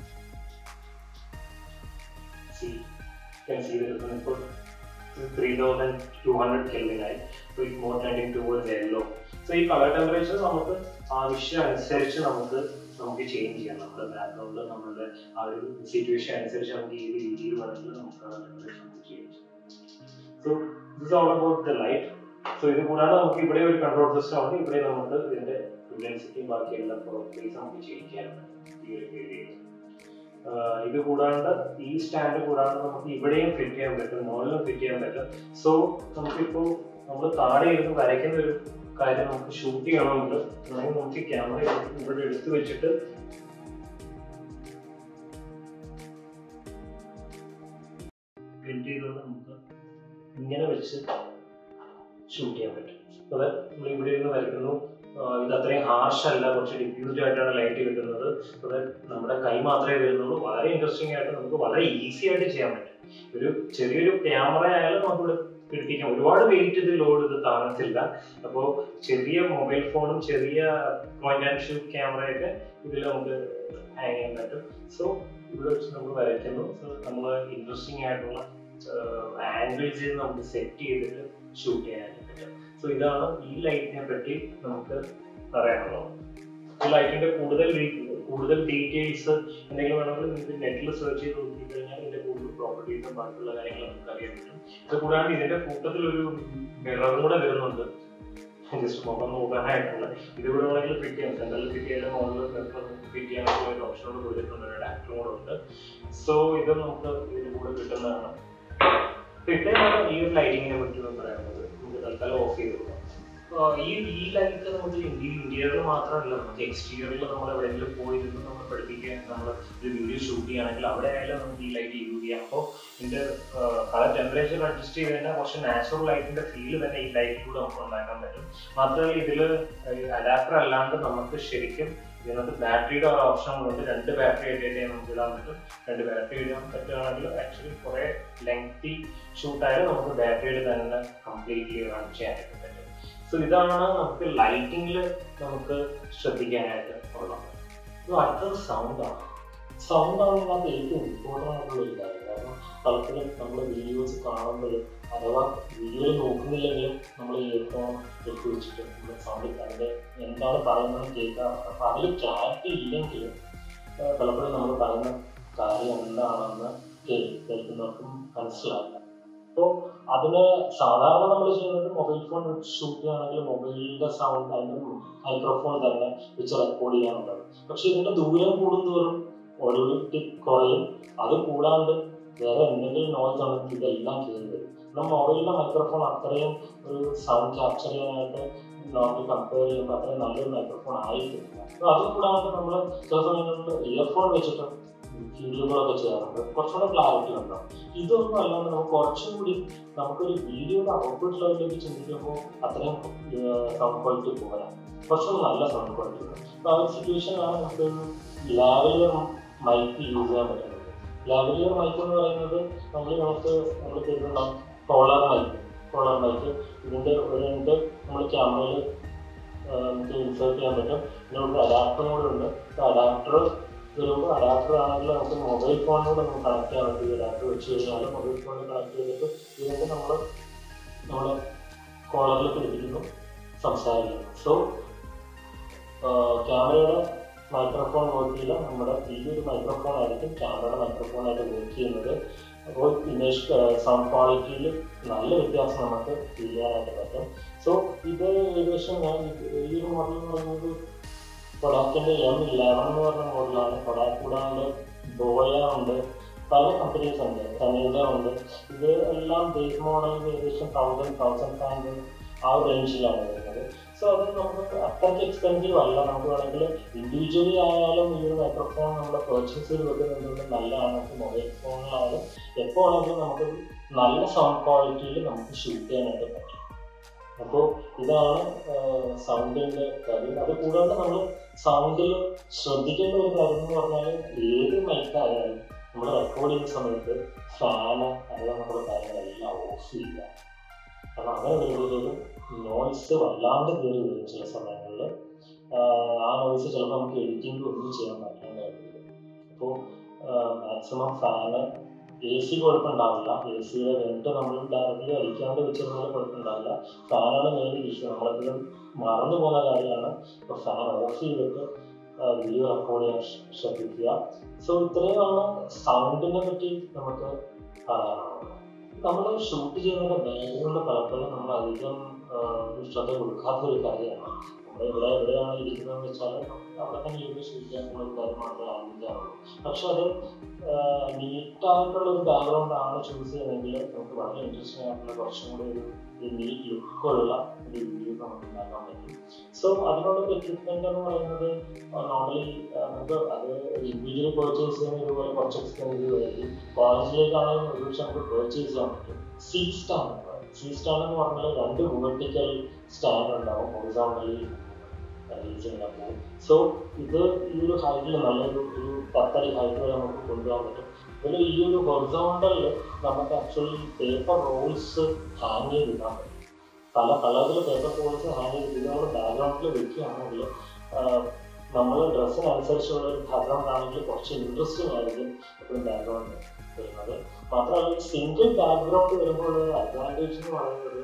see can see the difference ഇപ്പോൾ ത്രീ തൗസൻഡ് ടു ഹൺഡ്രഡ് കെൽവിനായി ഇപ്പോൾ it more tending towards yellow so ഈ കളർ ടെമ്പറേച്ചർ നമുക്ക് ആവശ്യം അനുസരിച്ച് നമുക്ക് നമുക്ക് ചേഞ്ച് ചെയ്യാം നമ്മുടെ ബാക്ക്ഗ്രൗണ്ടിൽ നമ്മുടെ ആ ഒരു സിറ്റുവേഷൻ അനുസരിച്ച് നമുക്ക് ഏത് രീതിയിൽ വേണമെങ്കിലും നമുക്ക് കളർ ടെമ്പറേച്ചർ നമുക്ക് change so this all about the light so ഇത് കൂടാതെ നമുക്ക് ഇവിടെ ഒരു കൺട്രോൾ സിസ്റ്റം ഉണ്ട് ഇവിടെ നമുക്ക് ഇതിന്റെ ഇന്റൻസിറ്റിയും ബാക്കി എല്ലാ പ്രോപ്പർട്ടീസ് നമുക്ക് ചേഞ്ച് ചെയ്യാൻ പറ്റും ഈ ഒരു ഏരിയയിൽ ഇത് കൂടാണ്ട് ഈ സ്റ്റാൻഡ് കൂടാണ്ട് നമുക്ക് ഇവിടെയും ഫിറ്റ് ചെയ്യാൻ പറ്റും മുകളിലും ഫിറ്റ് ചെയ്യാൻ പറ്റും സോ നമുക്കിപ്പോൾ നമ്മൾ താഴെ ഇരുന്ന് വരയ്ക്കുന്ന ഒരു കാര്യം നമുക്ക് ഷൂട്ട് ചെയ്യണമെങ്കിൽ അല്ലെങ്കിൽ നമുക്ക് ക്യാമറ ഇവിടെ എടുത്തു വെച്ചിട്ട് പ്രിന്റ് ചെയ്തുകൊണ്ട് നമുക്ക് ഇങ്ങനെ വെച്ച് ഷൂട്ട് ചെയ്യാൻ പറ്റും അത് നമ്മൾ ഇവിടെ ഇരുന്ന് വരയ്ക്കുന്നു ആഹ് ഇത് അത്രയും ഹാർഷ് അല്ല കുറച്ച് ഡിഫ്യൂസ്ഡ് ആയിട്ടാണ് ലൈറ്റ് കിട്ടുന്നത് അത് നമ്മുടെ കൈ മാത്രമേ വരുന്നുള്ളൂ വളരെ ഇൻട്രസ്റ്റിംഗ് ആയിട്ട് നമുക്ക് വളരെ ഈസി ആയിട്ട് ചെയ്യാൻ പറ്റും ഒരു ചെറിയൊരു ക്യാമറ ആയാലും നമുക്കിവിടെ പിടിപ്പിക്കാം ഒരുപാട് വെയിറ്റ് ഇത് ലോഡ് ഇത് താങ്ങത്തില്ല അപ്പോൾ ചെറിയ മൊബൈൽ ഫോണും ചെറിയ പോയിന്റ് ആൻഡ് ഷൂട്ട് ക്യാമറയൊക്കെ ഇതിൽ നമുക്ക് ഹാങ് ചെയ്യാൻ പറ്റും സോ ഇവിടെ വെച്ച് നമ്മൾ വരയ്ക്കുന്നു സോ നമ്മൾ ഇൻട്രസ്റ്റിംഗ് ആയിട്ടുള്ള ആംഗിൾസ് നമുക്ക് സെറ്റ് ചെയ്തിട്ട് ഷൂട്ട് ചെയ്യാനായിട്ട് പറ്റും സോ ഇതാണ് ഈ ലൈറ്റിനെ പറ്റി നമുക്ക് പറയാനുള്ളത് ഈ ലൈറ്റിന്റെ കൂടുതൽ ഡീ- കൂടുതൽ ഡീറ്റെയിൽസ് എന്തെങ്കിലും വേണമെങ്കിൽ നിങ്ങൾക്ക് നെറ്റിൽ സെർച്ച് ചെയ്ത് നോക്കി കഴിഞ്ഞാൽ ഇതിന്റെ കൂടുതൽ പ്രോപ്പർട്ടീസും ബാക്കിയുള്ള കാര്യങ്ങൾ നമുക്ക് അറിയാൻ പറ്റും ഇത് കൂടാതെ ഇതിന്റെ കൂട്ടത്തിൽ ഒരു മിററും കൂടെ വരുന്നുണ്ട് ജസ്റ്റ് മുഖം നോക്കാനായിട്ടുള്ള ഇത് കൂടെ വേണമെങ്കിൽ ഫിറ്റ് ചെയ്യാം സെൻട്രൽ ഫിറ്റ് ചെയ്യാൻ മുകളിൽ ഫിറ്റ് ചെയ്യാനുള്ള ഒരു ഓപ്ഷനോട് കൊടുത്തിട്ടുണ്ട് ഒരു അഡാപ്റ്ററും കൂടെ ഉണ്ട് സോ ഇത് നമുക്ക് ഇതിന്റെ കൂടെ കിട്ടുന്നതാണ് ഇത്രയാണ് ഈ ഒരു ലൈറ്റിങ്ങിനെ പറ്റി പറയാനുള്ളത് നമുക്ക് തൽക്കാലം ഓഫ് ചെയ്ത് കൊടുക്കാം ആ, ഈ ഈ ലൈറ്റ് നമുക്ക് ഇന്റീരിയറിൽ മാത്രമല്ല നമുക്ക് എക്സ്റ്റീരിയറിൽ നമ്മൾ എവിടെയെങ്കിലും പോയിരുന്നു നമ്മൾ പഠിപ്പിക്കാൻ നമ്മൾ ഒരു വീഡിയോ ഷൂട്ട് ചെയ്യുകയാണെങ്കിൽ അവിടെ ആയാലും നമുക്ക് ഈ ലൈറ്റ് യൂസ് ചെയ്യാം അപ്പോൾ ഇതിന്റെ കളർ ടെമ്പറേച്ചർ അഡ്ജസ്റ്റ് ചെയ്ത് കഴിഞ്ഞാൽ കുറച്ച് നാച്ചുറൽ ലൈറ്റിന്റെ ഫീൽ തന്നെ ഈ ലൈറ്റിലൂടെ നമുക്ക് ഉണ്ടാക്കാൻ പറ്റും മാത്രമല്ല ഇതിൽ അഡാപ്റ്റർ അല്ലാണ്ട് നമുക്ക് ശരിക്കും ഇതിനകത്ത് ബാറ്ററിയുടെ ഒരു ഓപ്ഷനുകളുണ്ട് രണ്ട് ബാറ്ററി ആയിട്ട് നമുക്ക് ഇടാൻ പറ്റും രണ്ട് ബാറ്ററി ഇടാൻ പറ്റുകയാണെങ്കിൽ ആക്ച്വലി കുറേ ലെങ്തി ഷൂട്ടായാലും നമുക്ക് ബാറ്ററിയുടെ തന്നെ കംപ്ലീറ്റ്ലി റൺ ചെയ്യാനായിട്ട് പറ്റും സോ ഇതാണ് നമുക്ക് ലൈറ്റിങ്ങിൽ നമുക്ക് ശ്രദ്ധിക്കാനായിട്ട് ഉള്ളത് ഇത് അടുത്തത് സൗണ്ടാണ് സൗണ്ട് ആണ് ഇതിനകത്ത് ഏറ്റവും ഇമ്പോർട്ടൻ്റ് ആയിട്ടുള്ള ഒരു കാര്യം കാരണം പലപ്പോഴും നമ്മൾ വീഡിയോസ് കാണുമ്പോൾ അഥവാ വീഡിയോയിൽ നോക്കുന്നില്ലെങ്കിലും നമ്മൾ ഇയർഫോൺ എടുത്ത് വെച്ചിട്ട് നമ്മൾ സൗണ്ട് കണ്ട് എന്താണ് പറയുന്നത് കേൾക്കാം അപ്പം അതിൽ ക്ലാരിറ്റി ഇല്ലെങ്കിൽ ആ, പലപ്പോഴും നമ്മൾ പറയുന്ന കാര്യം എന്താണെന്ന് കേ- കേൾക്കുന്നവർക്കും മനസ്സിലാവില്ല അപ്പോൾ അതിന് സാധാരണ നമ്മൾ ചെയ്യുന്നത് മൊബൈൽ ഫോൺ വെച്ച് ഷൂട്ട് ചെയ്യുകയാണെങ്കിൽ മൊബൈലിന്റെ സൗണ്ട് അതിന്റെ മൈക്രോഫോൺ തന്നെ വെച്ച് റെക്കോർഡ് ചെയ്യാനുള്ളത് പക്ഷെ ഇതിന്റെ ദൂരം കൂടുന്തോറും ഓഡിയോട്ടി കുറയും അത് കൂടാണ്ട് വേറെ എന്തെങ്കിലും നോയ്സ് ആണെങ്കിൽ ഇതെല്ലാം കയറി വരും നമ്മുടെ മൊബൈലിന്റെ മൈക്രോഫോൺ അത്രയും ഒരു സൗണ്ട് ക്യാപ്ചർ ചെയ്യാനായിട്ട് നോർമലി കമ്പയർ ചെയ്യുമ്പോൾ അത്രയും നല്ലൊരു മൈക്രോഫോൺ ആയിരിക്കില്ല അപ്പോൾ അത് കൂടാണ്ട് നമ്മൾ ചില സമയങ്ങളിൽ ഇയർഫോൺ വെച്ചിട്ട് ഫീൽഡുകളൊക്കെ ചെയ്യാറുണ്ട് കുറച്ചുകൂടെ ക്ലാരിറ്റി ഉണ്ടാവും ഇതൊന്നും അല്ലാണ്ട് നമുക്ക് കുറച്ചും കൂടി നമുക്കൊരു വീഡിയോയുടെ ഔട്ട്പുട്ട് ലെവലിലേക്ക് ചിന്തിക്കുമ്പോൾ അത്രയും സൗണ്ട് ക്വാളിറ്റി പോരാ കുറച്ചുകൂടി നല്ല സൗണ്ട് ക്വാളിറ്റി ഉണ്ട് അപ്പോൾ ആ ഒരു സിറ്റുവേഷനാണ് നമുക്ക് ലാവലിയർ മൈക്ക് യൂസ് ചെയ്യാൻ പറ്റുന്നത് ലാവലിയർ മൈക്ക് എന്ന് പറയുന്നത് നമ്മൾ നമുക്ക് നമ്മൾ കേട്ടിട്ടുണ്ടാവും കോളർ മൈക്ക് കോളർ മൈക്ക് ഇതിൻ്റെ ഒരു രണ്ട് നമ്മൾ ക്യാമറയിൽ നമുക്ക് ഇൻസേർട്ട് ചെയ്യാൻ പറ്റും പിന്നെ ഒരു അഡാപ്റ്റർ കൂടെ ഉണ്ട് അഡാപ്റ്റർ വരുമ്പോൾ അഡാപ്റ്റർ ആണെങ്കിൽ നമുക്ക് മൊബൈൽ ഫോണിലൂടെ നമുക്ക് കണക്ട് ചെയ്യാൻ പറ്റും ഈ അഡാപ്റ്റർ വെച്ച് കഴിഞ്ഞാൽ മൊബൈൽ ഫോണിൽ കണക്ട് ചെയ്തിട്ട് ഇതിനൊക്കെ നമ്മൾ നമ്മുടെ കോളറിൽ പിടിപ്പിക്കുന്നു സംസാരിക്കുന്നു സോ ക്യാമറയുടെ മൈക്രോഫോൺ വർക്ക് ചെയ്യില്ല നമ്മുടെ ഈ ഒരു മൈക്രോഫോൺ ആയിരിക്കും ക്യാമറയുടെ മൈക്രോഫോൺ ആയിട്ട് വർക്ക് ചെയ്യുന്നത് അപ്പോൾ ഇമേജ് സൗണ്ട് ക്വാളിറ്റിയിൽ നല്ല വ്യത്യാസം നമുക്ക് ഫീൽ ചെയ്യാനായിട്ട് പറ്റും സോ ഇത് ഏകദേശം ഞാൻ ഇത് ഈ ഒരു മോഡൽ എന്ന് പറയുന്നത് കൊഡാക്കിൻ്റെ എം ഇലവൻ എന്ന് പറഞ്ഞ മോഡലാണ് കൊഡാക്ക് കൂടാണ്ട് ബോയ ഉണ്ട് പല കമ്പനീസ് ഉണ്ട് തനേജ ഉണ്ട് ഇത് എല്ലാം ബേസ് മോഡൽ ഏകദേശം തൗസൻഡ് തൗസൻഡ് ഫൈവ് ഹൺഡ്രഡ് ആ ഒരു റേഞ്ചിലാണ് വരുന്നത് സോ അത് നമുക്ക് അത്രയ്ക്ക് എക്സ്പെൻസീവ് അല്ല നമുക്ക് വേണമെങ്കിൽ ഇൻഡിവിജ്വലി ആയാലും ഈ ഒരു മൈക്രോഫോൺ നമ്മൾ പർച്ചേസ് ചെയ്ത് വെക്കുന്നുണ്ട് നല്ലതാണ് നമുക്ക് മൊബൈൽ ഫോണിലായാലും എപ്പോൾ ആണെങ്കിലും നമുക്ക് നല്ല സൗണ്ട് ക്വാളിറ്റിയിൽ നമുക്ക് ഷൂട്ട് ചെയ്യാനായിട്ട് പറ്റും അപ്പോൾ ഇതാണ് സൗണ്ടിൻ്റെ കാര്യം അത് കൂടാതെ നമ്മൾ സൗണ്ടിൽ ശ്രദ്ധിക്കേണ്ട ഒരു കാര്യം എന്ന് പറഞ്ഞാൽ ഏത് മൈക്കായാലും നമ്മൾ റെക്കോർഡ് ചെയ്യുന്ന സമയത്ത് ഫാന് അതെല്ലാം നമ്മുടെ കാര്യങ്ങളെല്ലാം ഓഫ് ചെയ്യുക കാരണം അങ്ങനെ വരുമ്പോഴത്തേക്കും നോയ്സ് വല്ലാണ്ട് കയറി വരും ചില സമയങ്ങളിൽ ആ നോയ്സ് ചിലപ്പോൾ നമുക്ക് എഡിറ്റിംഗ് ഒന്നും ചെയ്യാൻ പറ്റാണ്ടായിട്ട് വരും അപ്പോൾ മാക്സിമം ഫാന് എ സി കുഴപ്പമുണ്ടാവില്ല എ സിയുടെ വെന്റ് നമ്മൾ ഡയറക്റ്റ്ലി അടിക്കാണ്ട് വെച്ചിരുന്നാൽ കുഴപ്പമുണ്ടാവില്ല ഫാനാണ് മെയിൻ ഇഷ്യൂ നമ്മളെപ്പോഴും മറന്നു പോകുന്ന കാര്യമാണ് ഇപ്പോൾ ഫാൻ ഓഫ് ചെയ്തിട്ട് വീഡിയോ റെക്കോർഡ് ചെയ്യാൻ ശ്രദ്ധിക്കുക സോ ഇത്രയുമാണ് സൗണ്ടിനെ പറ്റി നമുക്ക് പറയാനുള്ളത് നമ്മൾ ഷൂട്ട് ചെയ്യുന്ന ബാക്ക്ഗ്രൗണ്ട് പലപ്പോഴും നമ്മൾ അധികം ശ്രദ്ധ കൊടുക്കാത്ത ഒരു കാര്യമാണ് നമ്മൾ ഇവിടെ എവിടെയാണ് ഇരിക്കുന്നതെന്ന് വെച്ചാൽ അവിടെ തന്നെ ഇരുന്ന് ഷൂട്ട് ചെയ്യാനുള്ള ഒരു കാര്യം മാത്രമേ ആലോചിക്കാറുള്ളൂ പക്ഷെ അത് നീറ്റായിട്ടുള്ള ഒരു ബാക്ക്ഗ്രൗണ്ട് ആണ് ചൂസ് ചെയ്യുന്നതെങ്കിൽ നമുക്ക് വളരെ ഇൻട്രസ്റ്റിംഗ് ആയിട്ടുള്ള കുറച്ചും കൂടി ഒരു ഒരു നീറ്റ് ലുക്കുള്ള ഒരു വീഡിയോ നമുക്ക് ഉണ്ടാക്കാൻ പറ്റും സോ അതിനുള്ള ഒരു എക്വിപ്മെന്റ് എന്ന് പറയുന്നത് നോർമലി നമുക്ക് അത് ഇൻഡിവിജ്വലി പർച്ചേസ് ചെയ്യുന്ന ഇതുപോലെ കുറച്ച് എക്സ്പെൻസീവ് ആയിരിക്കും കോളേജിലേക്കാണെങ്കിൽ ഒരുപക്ഷെ നമുക്ക് പർച്ചേസ് ചെയ്യാൻ പറ്റും സി സ്റ്റാൻഡ് സി സ്റ്റാൻഡ് എന്ന് പറഞ്ഞാൽ രണ്ട് വെർട്ടിക്കൽ സ്റ്റാൻഡ് ഉണ്ടാവും ഹൊറിസോണ്ടലി റീജിയനിലപ്പോൾ സോ ഇത് ഈ ഒരു ഹൈറ്റിൽ നല്ലൊരു ഒരു പത്തടി ഹൈറ്റ് വരെ നമുക്ക് കൊണ്ടുപോകാൻ പറ്റും ഇതിൽ ഈ ഒരു ഹൊറിസോണ്ടലിൽ നമുക്ക് ആക്ച്വലി പേപ്പർ റോൾസ് ഹാങ് ചെയ്തിടാൻ പറ്റും പല കളറിൽ പേപ്പർ റോൾസ് ഹാങ് ചെയ്ത് നമ്മൾ ബാക്ക്ഗ്രൗണ്ടിൽ വെക്കുകയാണെങ്കിൽ നമ്മൾ ഡ്രസ്സിനനുസരിച്ചുള്ള ഒരു ബാക്ക്ഗ്രൗണ്ട് ആണെങ്കിൽ കുറച്ച് ഇൻട്രസ്റ്റിംഗ് ആയിരിക്കും എപ്പോഴും ബാക്ക്ഗ്രൗണ്ട് വരുന്നത് മാത്രമല്ല സിംഗിൾ ബാക്ക്ഗ്രൗണ്ട് വരുമ്പോൾ ഒരു അഡ്വാൻറ്റേജ് എന്ന് പറയുന്നത്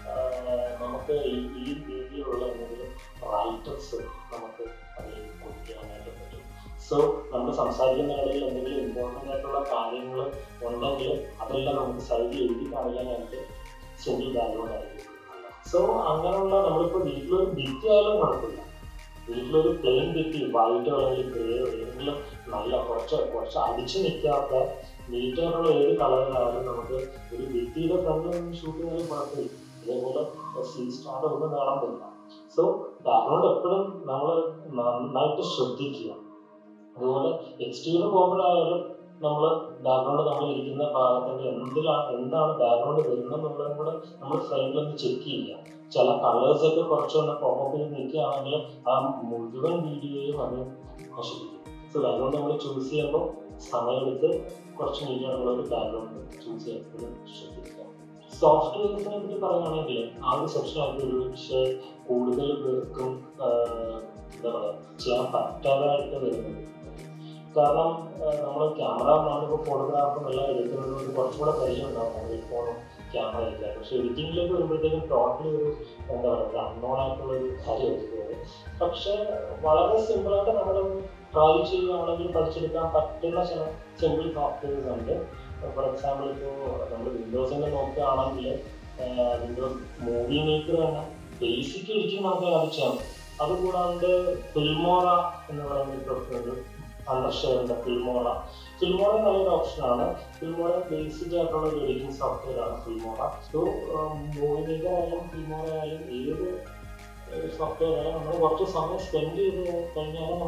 നമുക്ക് ഈ ഈ രീതിയിലുള്ള എന്തെങ്കിലും റൈറ്റേഴ്സ് നമുക്ക് അതിൽ കൊടുക്കാനായിട്ട് പറ്റും സോ നമ്മൾ സംസാരിക്കുന്ന ഇടയിൽ എന്തെങ്കിലും ഇമ്പോർട്ടൻ്റ് ആയിട്ടുള്ള കാര്യങ്ങൾ ഉണ്ടെങ്കിൽ അതെല്ലാം നമുക്ക് സൈഡിൽ എഴുതി കാണിക്കാനായിട്ട് സിംഗിൾ ബാക്ക്ഗ്രൗണ്ട് ആയിരിക്കും സോ അങ്ങനെയുള്ള നമ്മളിപ്പോൾ വീട്ടിലൊരു ഭിത്തി ആയാലും കുഴപ്പമില്ല വീട്ടിലൊരു പ്ലെയിൻ ഭിത്തി വൈറ്റോ അല്ലെങ്കിൽ ഗ്രേയോ ഏതെങ്കിലും നല്ല കുറച്ച് കുറച്ച് അടിച്ചു നിൽക്കാത്ത നീറ്റായിട്ടുള്ള ഏത് കളറിലായാലും നമുക്ക് ഒരു ഭിത്തിയുടെ ഫ്രണ്ടിൽ നിന്ന് ഷൂട്ട് ചെയ്യാനും കുഴപ്പമില്ല ഇതേപോലെ സീ സ്റ്റാർ ഒന്നും കാണാൻ പറ്റില്ല സോ ബാക്ക്ഗ്രൗണ്ട് എപ്പോഴും നമ്മൾ നന്നായിട്ട് ശ്രദ്ധിക്കുക അതുപോലെ എക്സ്റ്റീരിയർ പോകുമ്പോഴായാലും നമ്മൾ ബാക്ക്ഗ്രൗണ്ട് നമ്മൾ ഇരിക്കുന്ന ഭാഗത്തിൻ്റെ എന്തിലാണ് എന്താണ് ബാക്ക്ഗ്രൗണ്ട് വരുന്നത് എന്നുള്ളതും കൂടെ നമ്മൾ ഫ്രെയിമിലൊന്ന് ചെക്ക് ചെയ്യുക ചില കളേഴ്സ് ഒക്കെ കുറച്ചൊന്ന് പോപ്പിൽ നിൽക്കുകയാണെങ്കിൽ ആ മുഴുവൻ വീഡിയോയും അത് നശിപ്പിക്കും സോ ബാക്ക്ഗ്രൗണ്ട് നമ്മൾ ചൂസ് ചെയ്യുമ്പോൾ സമയമെടുത്ത് കുറച്ച് നീറ്റായിട്ടുള്ള ഒരു ബാക്ക്ഗ്രൗണ്ട് ചൂസ് ചെയ്യാൻ ശ്രദ്ധിക്കുക സോഫ്റ്റ്വെയർസിനെ പറ്റി പറയുകയാണെങ്കിൽ ആ ഒരു സെക്ഷനായിട്ട് ഒരു പക്ഷേ കൂടുതൽ പേർക്കും എന്താ പറയുക ചെയ്യാൻ പറ്റാതായിട്ട് വരുന്നത് കാരണം നമ്മൾ ക്യാമറ നമ്മളിപ്പോൾ ഫോട്ടോഗ്രാഫും എല്ലാം എടുക്കുന്നത് കുറച്ചുകൂടെ പരിചയം ഉണ്ടാവും മൊബൈൽ ഫോണും ക്യാമറ ഒക്കെ പക്ഷെ എഡിറ്റിംഗിലേക്ക് വരുമ്പോഴത്തേക്കും ടോട്ടലി ഒരു എന്താ പറയുക അൺനോൺ ആയിട്ടുള്ള ഒരു കാര്യമായിരിക്കും പക്ഷെ വളരെ സിമ്പിളായിട്ട് നമ്മൾ ട്രൈ ചെയ്യുകയാണെങ്കിൽ പഠിച്ചെടുക്കാൻ പറ്റുന്ന ചില സിമ്പിൾ സോഫ്റ്റ്വെയർസ് ഉണ്ട് ഫോർ എക്സാമ്പിൾ ഇപ്പോൾ നമ്മൾ വിൻഡോസിൻ്റെ നോക്കുകയാണെങ്കിൽ വിൻഡോസ് മൂവി മേക്കർ തന്നെ ബേസിക് എഡിറ്റിംഗ് നമുക്ക് അത് ചെയ്യാം അതുകൂടാണ്ട് ഫിൽമോറ എന്ന് പറയുന്ന ഒരു സോഫ്റ്റ്വെയർ അണ്ടർഷെയറിൻ്റെ ഫിൽമോറ ഫിൽമോറ നല്ലൊരു ഓപ്ഷനാണ് ഫിൽമോറ ബേസിക് ആയിട്ടുള്ള ഒരു എഡിറ്റിംഗ് സോഫ്റ്റ്വെയർ ആണ് ഫിൽമോറ സോ മൂവി മേക്കർ ആയാലും ഫിൽമോറ ആയാലും ഏത് സോഫ്റ്റ്വെയർ ആയാലും നമ്മൾ കുറച്ച് സമയം സ്പെൻഡ് ചെയ്ത് കഴിഞ്ഞാൽ നമുക്ക്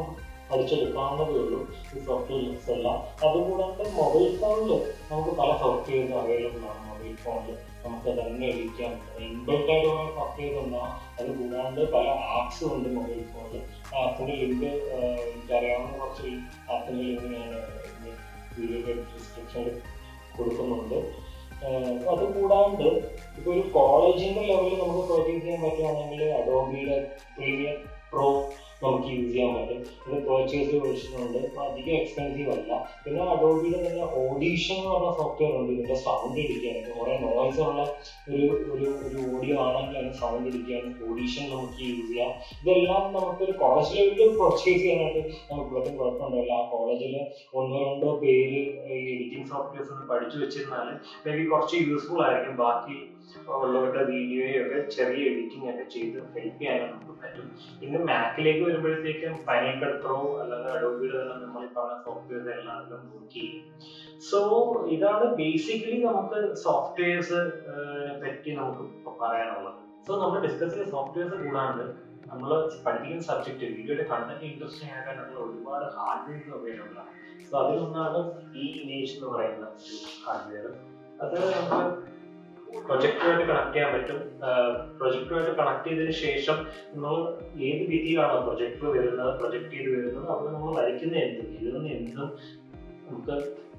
അടിച്ചെടുക്കാവുന്നതേ ഉള്ളൂ ഈ സോഫ്റ്റ്വെയർസ് എല്ലാം അതുകൂടാണ്ട് മൊബൈൽ ഫോണിൽ നമുക്ക് പല സോഫ്റ്റ്വെയർസ് അവൈലബിൾ ആണ് മൊബൈൽ ഫോണിൽ നമുക്ക് തന്നെ എഡിക്കാൻ ഇൻബിൽറ്റ് ആയിട്ട് കുറേ സോഫ്റ്റ്വെയർ ഉണ്ടാവും അത് കൂടാണ്ട് പല ആപ്സും ഉണ്ട് മൊബൈൽ ഫോണിൽ ആപ്പിൻ്റെ ലിങ്ക് എനിക്കറിയാവുന്ന കുറച്ച് ആപ്പിൻ്റെ ലിങ്ക് ഞാൻ വീഡിയോ ഡിസ്ക്രിപ്ഷനിൽ കൊടുക്കുന്നുണ്ട് ആഹ് അത് കൂടാണ്ട് ഇപ്പോൾ ഒരു കോളേജിൻ്റെ ലെവലിൽ നമുക്ക് പർച്ചേസ് ചെയ്യാൻ പറ്റുകയാണെങ്കിൽ അഡോബിയുടെ പ്രീമിയർ പ്രോ നമുക്ക് യൂസ് ചെയ്യാൻ പറ്റും ഇത് പർച്ചേസ് വെർഷൻ ഉണ്ട് അപ്പോൾ അധികം എക്സ്പെൻസീവ് അല്ല പിന്നെ അഡോബിയുടെ തന്നെ ഓഡീഷൻ എന്ന് പറഞ്ഞ സോഫ്റ്റ്വെയർ ഉണ്ട് ഇതിൻ്റെ സൗണ്ട് ഇടിക്കാനായിട്ട് കുറേ നോയ്സ് ഉള്ള ഒരു ഒരു ഒരു ഓഡിയോ ആണെങ്കിൽ അതിന് സൗണ്ട് ഇടിക്കാൻ ഓഡീഷൻ നമുക്ക് യൂസ് ചെയ്യാം ഇതെല്ലാം നമുക്കൊരു കോളേജ് ലെവലിൽ പർച്ചേസ് ചെയ്യാനായിട്ട് നമുക്ക് പറ്റും കുഴപ്പമുണ്ടാവില്ല ആ കോളേജിൽ ഒന്നോ രണ്ടോ പേര് ഈ എഡിറ്റിംഗ് സോഫ്റ്റ്വെയർസ് ഒന്ന് പഠിച്ചു വെച്ചിരുന്നാൽ മേ ബി കുറച്ച് യൂസ്ഫുൾ ആയിരിക്കും ബാക്കി ഉള്ളവരുടെ വീഡിയോയൊക്കെ ചെറിയ എഡിറ്റിംഗ് ഒക്കെ ചെയ്ത് ഹെൽപ്പ് ചെയ്യാൻ നമുക്ക് പറ്റും പിന്നെ മാക്കിലേക്ക് വരുമ്പോഴത്തേക്കും ഫൈനൽ കട്ട് പ്രോ അല്ലെങ്കിൽ അഡോബിയുടെ തന്നെ നമ്മൾ ഈ പറഞ്ഞ സോഫ്റ്റ്വെയർസ് എല്ലാം അതിലും വർക്ക് ചെയ്യും സോ ഇതാണ് ബേസിക്കലി നമുക്ക് സോഫ്റ്റ്വെയർസ് പറ്റി നമുക്ക് ഇപ്പൊ പറയാനുള്ളത് സോ നമ്മൾ ഡിസ്കസ് ചെയ്ത സോഫ്റ്റ്വെയർസ് കൂടാണ്ട് നമ്മൾ പഠിക്കുന്ന സബ്ജക്റ്റ് വീഡിയോയുടെ കണ്ടന്റ് ഇൻട്രസ്റ്റിംഗ് ആക്കാനുള്ള ഒരുപാട് ഹാർഡ്വെയർസ് അവൈലബിൾ ആണ് സോ അതിലൊന്നാണ് ഈ ഇമേജ് എന്ന് പറയുന്ന ഹാർഡ്വെയർ അത് നമ്മൾ പ്രൊജക്റ്റുമായിട്ട് കണക്ട് ചെയ്യാൻ പറ്റും പ്രൊജക്റ്റുമായിട്ട് കണക്ട് ചെയ്തതിന് ശേഷം നമ്മൾ ഏത് രീതിയിലാണോ പ്രൊജക്ടർ വരുന്നത് പ്രൊജക്ട് ചെയ്ത് വരുന്നത് അപ്പോൾ നമ്മൾ വരയ്ക്കുന്ന എന്തും എഴുതുന്ന എന്തും നമുക്ക്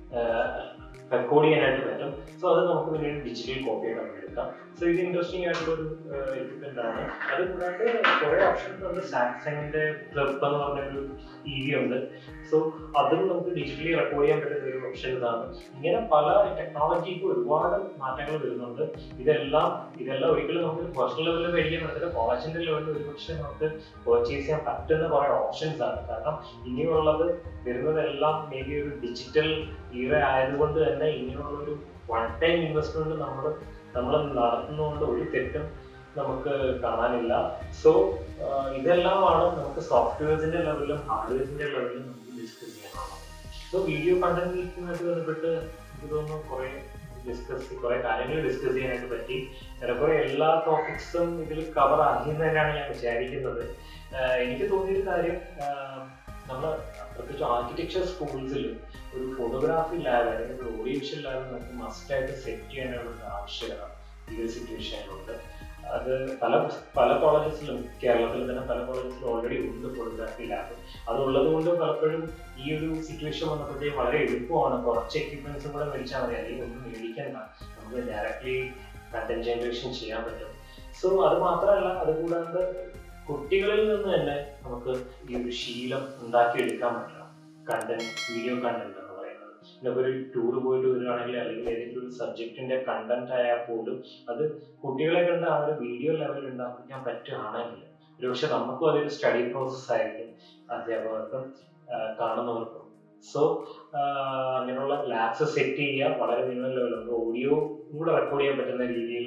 റെക്കോർഡ് ചെയ്യാനായിട്ട് പറ്റും സോ അത് നമുക്ക് പിന്നീട് ഡിജിറ്റൽ കോപ്പി ആയിട്ട് നമുക്ക് എടുക്കാം സോ ഇത് ഇൻട്രസ്റ്റിംഗ് ആയിട്ടുള്ള ഒരു എക്യുപ്മെന്റ് ആണ് അത് കൂടാണ്ട് കുറേ ഓപ്ഷൻസ് ഉണ്ട് സാംസങ്ങിന്റെ ഫ്ലിപ്പ് എന്ന് പറഞ്ഞൊരു ടി വി ഉണ്ട് സോ അതും നമുക്ക് ഡിജിറ്റലി റെക്കോർഡ് ചെയ്യാൻ പറ്റുന്ന ഒരു ഓപ്ഷൻ ഇതാണ് ഇങ്ങനെ പല ടെക്നോളജിക്ക് ഒരുപാട് മാറ്റങ്ങൾ വരുന്നുണ്ട് ഇതെല്ലാം ഇതെല്ലാം ഒരിക്കലും നമുക്ക് പേഴ്സണൽ ലെവലിൽ മേടിക്കാൻ പറ്റില്ല കോളേജിന്റെ ലെവലിൽ ഒരുപക്ഷെ നമുക്ക് പർച്ചേസ് ചെയ്യാൻ പറ്റുന്ന കുറെ ഓപ്ഷൻസ് ആണ് കാരണം ഇനിയുള്ളത് വരുന്നതെല്ലാം മേ ബി ഒരു ഡിജിറ്റൽ ഈറ ആയതുകൊണ്ട് തന്നെ ഇനിയുള്ള ഒരു വൺ ടൈം ഇൻവെസ്റ്റ്മെന്റ് നമ്മൾ നമ്മൾ നടത്തുന്നതുകൊണ്ട് ഒരു തെറ്റും നമുക്ക് കാണാനില്ല സോ ഇതെല്ലാമാണ് നമുക്ക് സോഫ്റ്റ്വെയർസിന്റെ ലെവലിലും ഹാർഡ്വെയർസിന്റെ ലെവലിലും നമുക്ക് ഡിസ്കസ് ചെയ്യാനുള്ളത് സോ വീഡിയോ കണ്ടന്റ് മീറ്റിംഗുമായിട്ട് ബന്ധപ്പെട്ട് എനിക്ക് തോന്നുന്നു കുറെ ഡിസ്കസ് കുറെ കാര്യങ്ങൾ ഡിസ്കസ് ചെയ്യാനായിട്ട് പറ്റി ഏറെക്കുറെ എല്ലാ ടോപ്പിക്സും ഇതിൽ കവർ ആകിയെന്ന് തന്നെയാണ് ഞാൻ വിചാരിക്കുന്നത് ആഹ് എനിക്ക് തോന്നിയൊരു കാര്യം നമ്മൾ പ്രത്യേകിച്ച് ആർക്കിടെക്ചർ സ്കൂൾസിൽ ഒരു ഫോട്ടോഗ്രാഫി ലാബ് അല്ലെങ്കിൽ ഒരു ഓഡിയോ വിഷ്വൽ ലാബ് നമുക്ക് മസ്റ്റായിട്ട് സെറ്റ് ചെയ്യാനുള്ള ഒരു ആവശ്യകത ഈ ഒരു സിറ്റുവേഷനിലുണ്ട് അത് പല പല കോളേജസിലും കേരളത്തിൽ തന്നെ പല കോളേജസിലും ഓൾറെഡി ഉണ്ട് ഫോട്ടോഗ്രാഫി ലാബ് അതുള്ളത് കൊണ്ട് പലപ്പോഴും ഈ ഒരു സിറ്റുവേഷൻ വന്നപ്പോഴത്തേക്ക് വളരെ എളുപ്പമാണ് കുറച്ച് എക്യുപ്മെന്റ്സും കൂടെ മേടിച്ചാൽ മതി അല്ലെങ്കിൽ ഒന്നും മേടിക്കണ്ട നമുക്ക് ഡയറക്റ്റ്ലി കണ്ടന്റ് ജനറേഷൻ ചെയ്യാൻ പറ്റും സോ അത് മാത്രമല്ല അതുകൂടാണ്ട് കുട്ടികളിൽ നിന്ന് തന്നെ നമുക്ക് ഈ ഒരു ശീലം ഉണ്ടാക്കിയെടുക്കാൻ പറ്റണം കണ്ടന്റ് വീഡിയോ കണ്ടന്റ് എന്ന് പറയുന്നത് ഇപ്പോൾ ഒരു ടൂർ പോയിട്ട് വരികയാണെങ്കിൽ അല്ലെങ്കിൽ ഏതെങ്കിലും ഒരു സബ്ജക്റ്റിന്റെ കണ്ടന്റ് ആയാൽ പോലും അത് കുട്ടികളെ കണ്ട് ആ ഒരു വീഡിയോ ലെവലിൽ ഉണ്ടാക്കിക്കാൻ പറ്റുകയാണെങ്കിൽ ഒരുപക്ഷെ നമുക്കും അതൊരു സ്റ്റഡി പ്രോസസ് ആയിരിക്കും അധ്യാപകർക്കും ആ, കാണുന്നവർക്കും സോ അങ്ങനെയുള്ള ലാബ്സ് സെറ്റ് ചെയ്യുക വളരെ മിനിമം ലെവൽ നമുക്ക് ഓഡിയോ കൂടെ റെക്കോർഡ് ചെയ്യാൻ പറ്റുന്ന രീതിയിൽ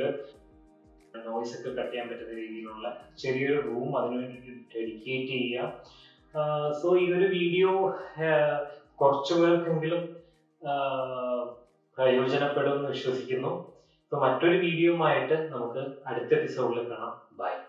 നോയ്സ് ഒക്കെ കട്ട് ചെയ്യാൻ പറ്റുന്ന രീതിയിലുള്ള ചെറിയൊരു റൂം അതിനു വേണ്ടിയിട്ട് ഡെഡിക്കേറ്റ് ചെയ്യുക സോ ഈ ഒരു വീഡിയോ കുറച്ചു പേർക്കെങ്കിലും ആഹ് പ്രയോജനപ്പെടുമെന്ന് വിശ്വസിക്കുന്നു സോ മറ്റൊരു വീഡിയോയുമായിട്ട് നമുക്ക് അടുത്ത എപ്പിസോഡിൽ കാണാം ബൈ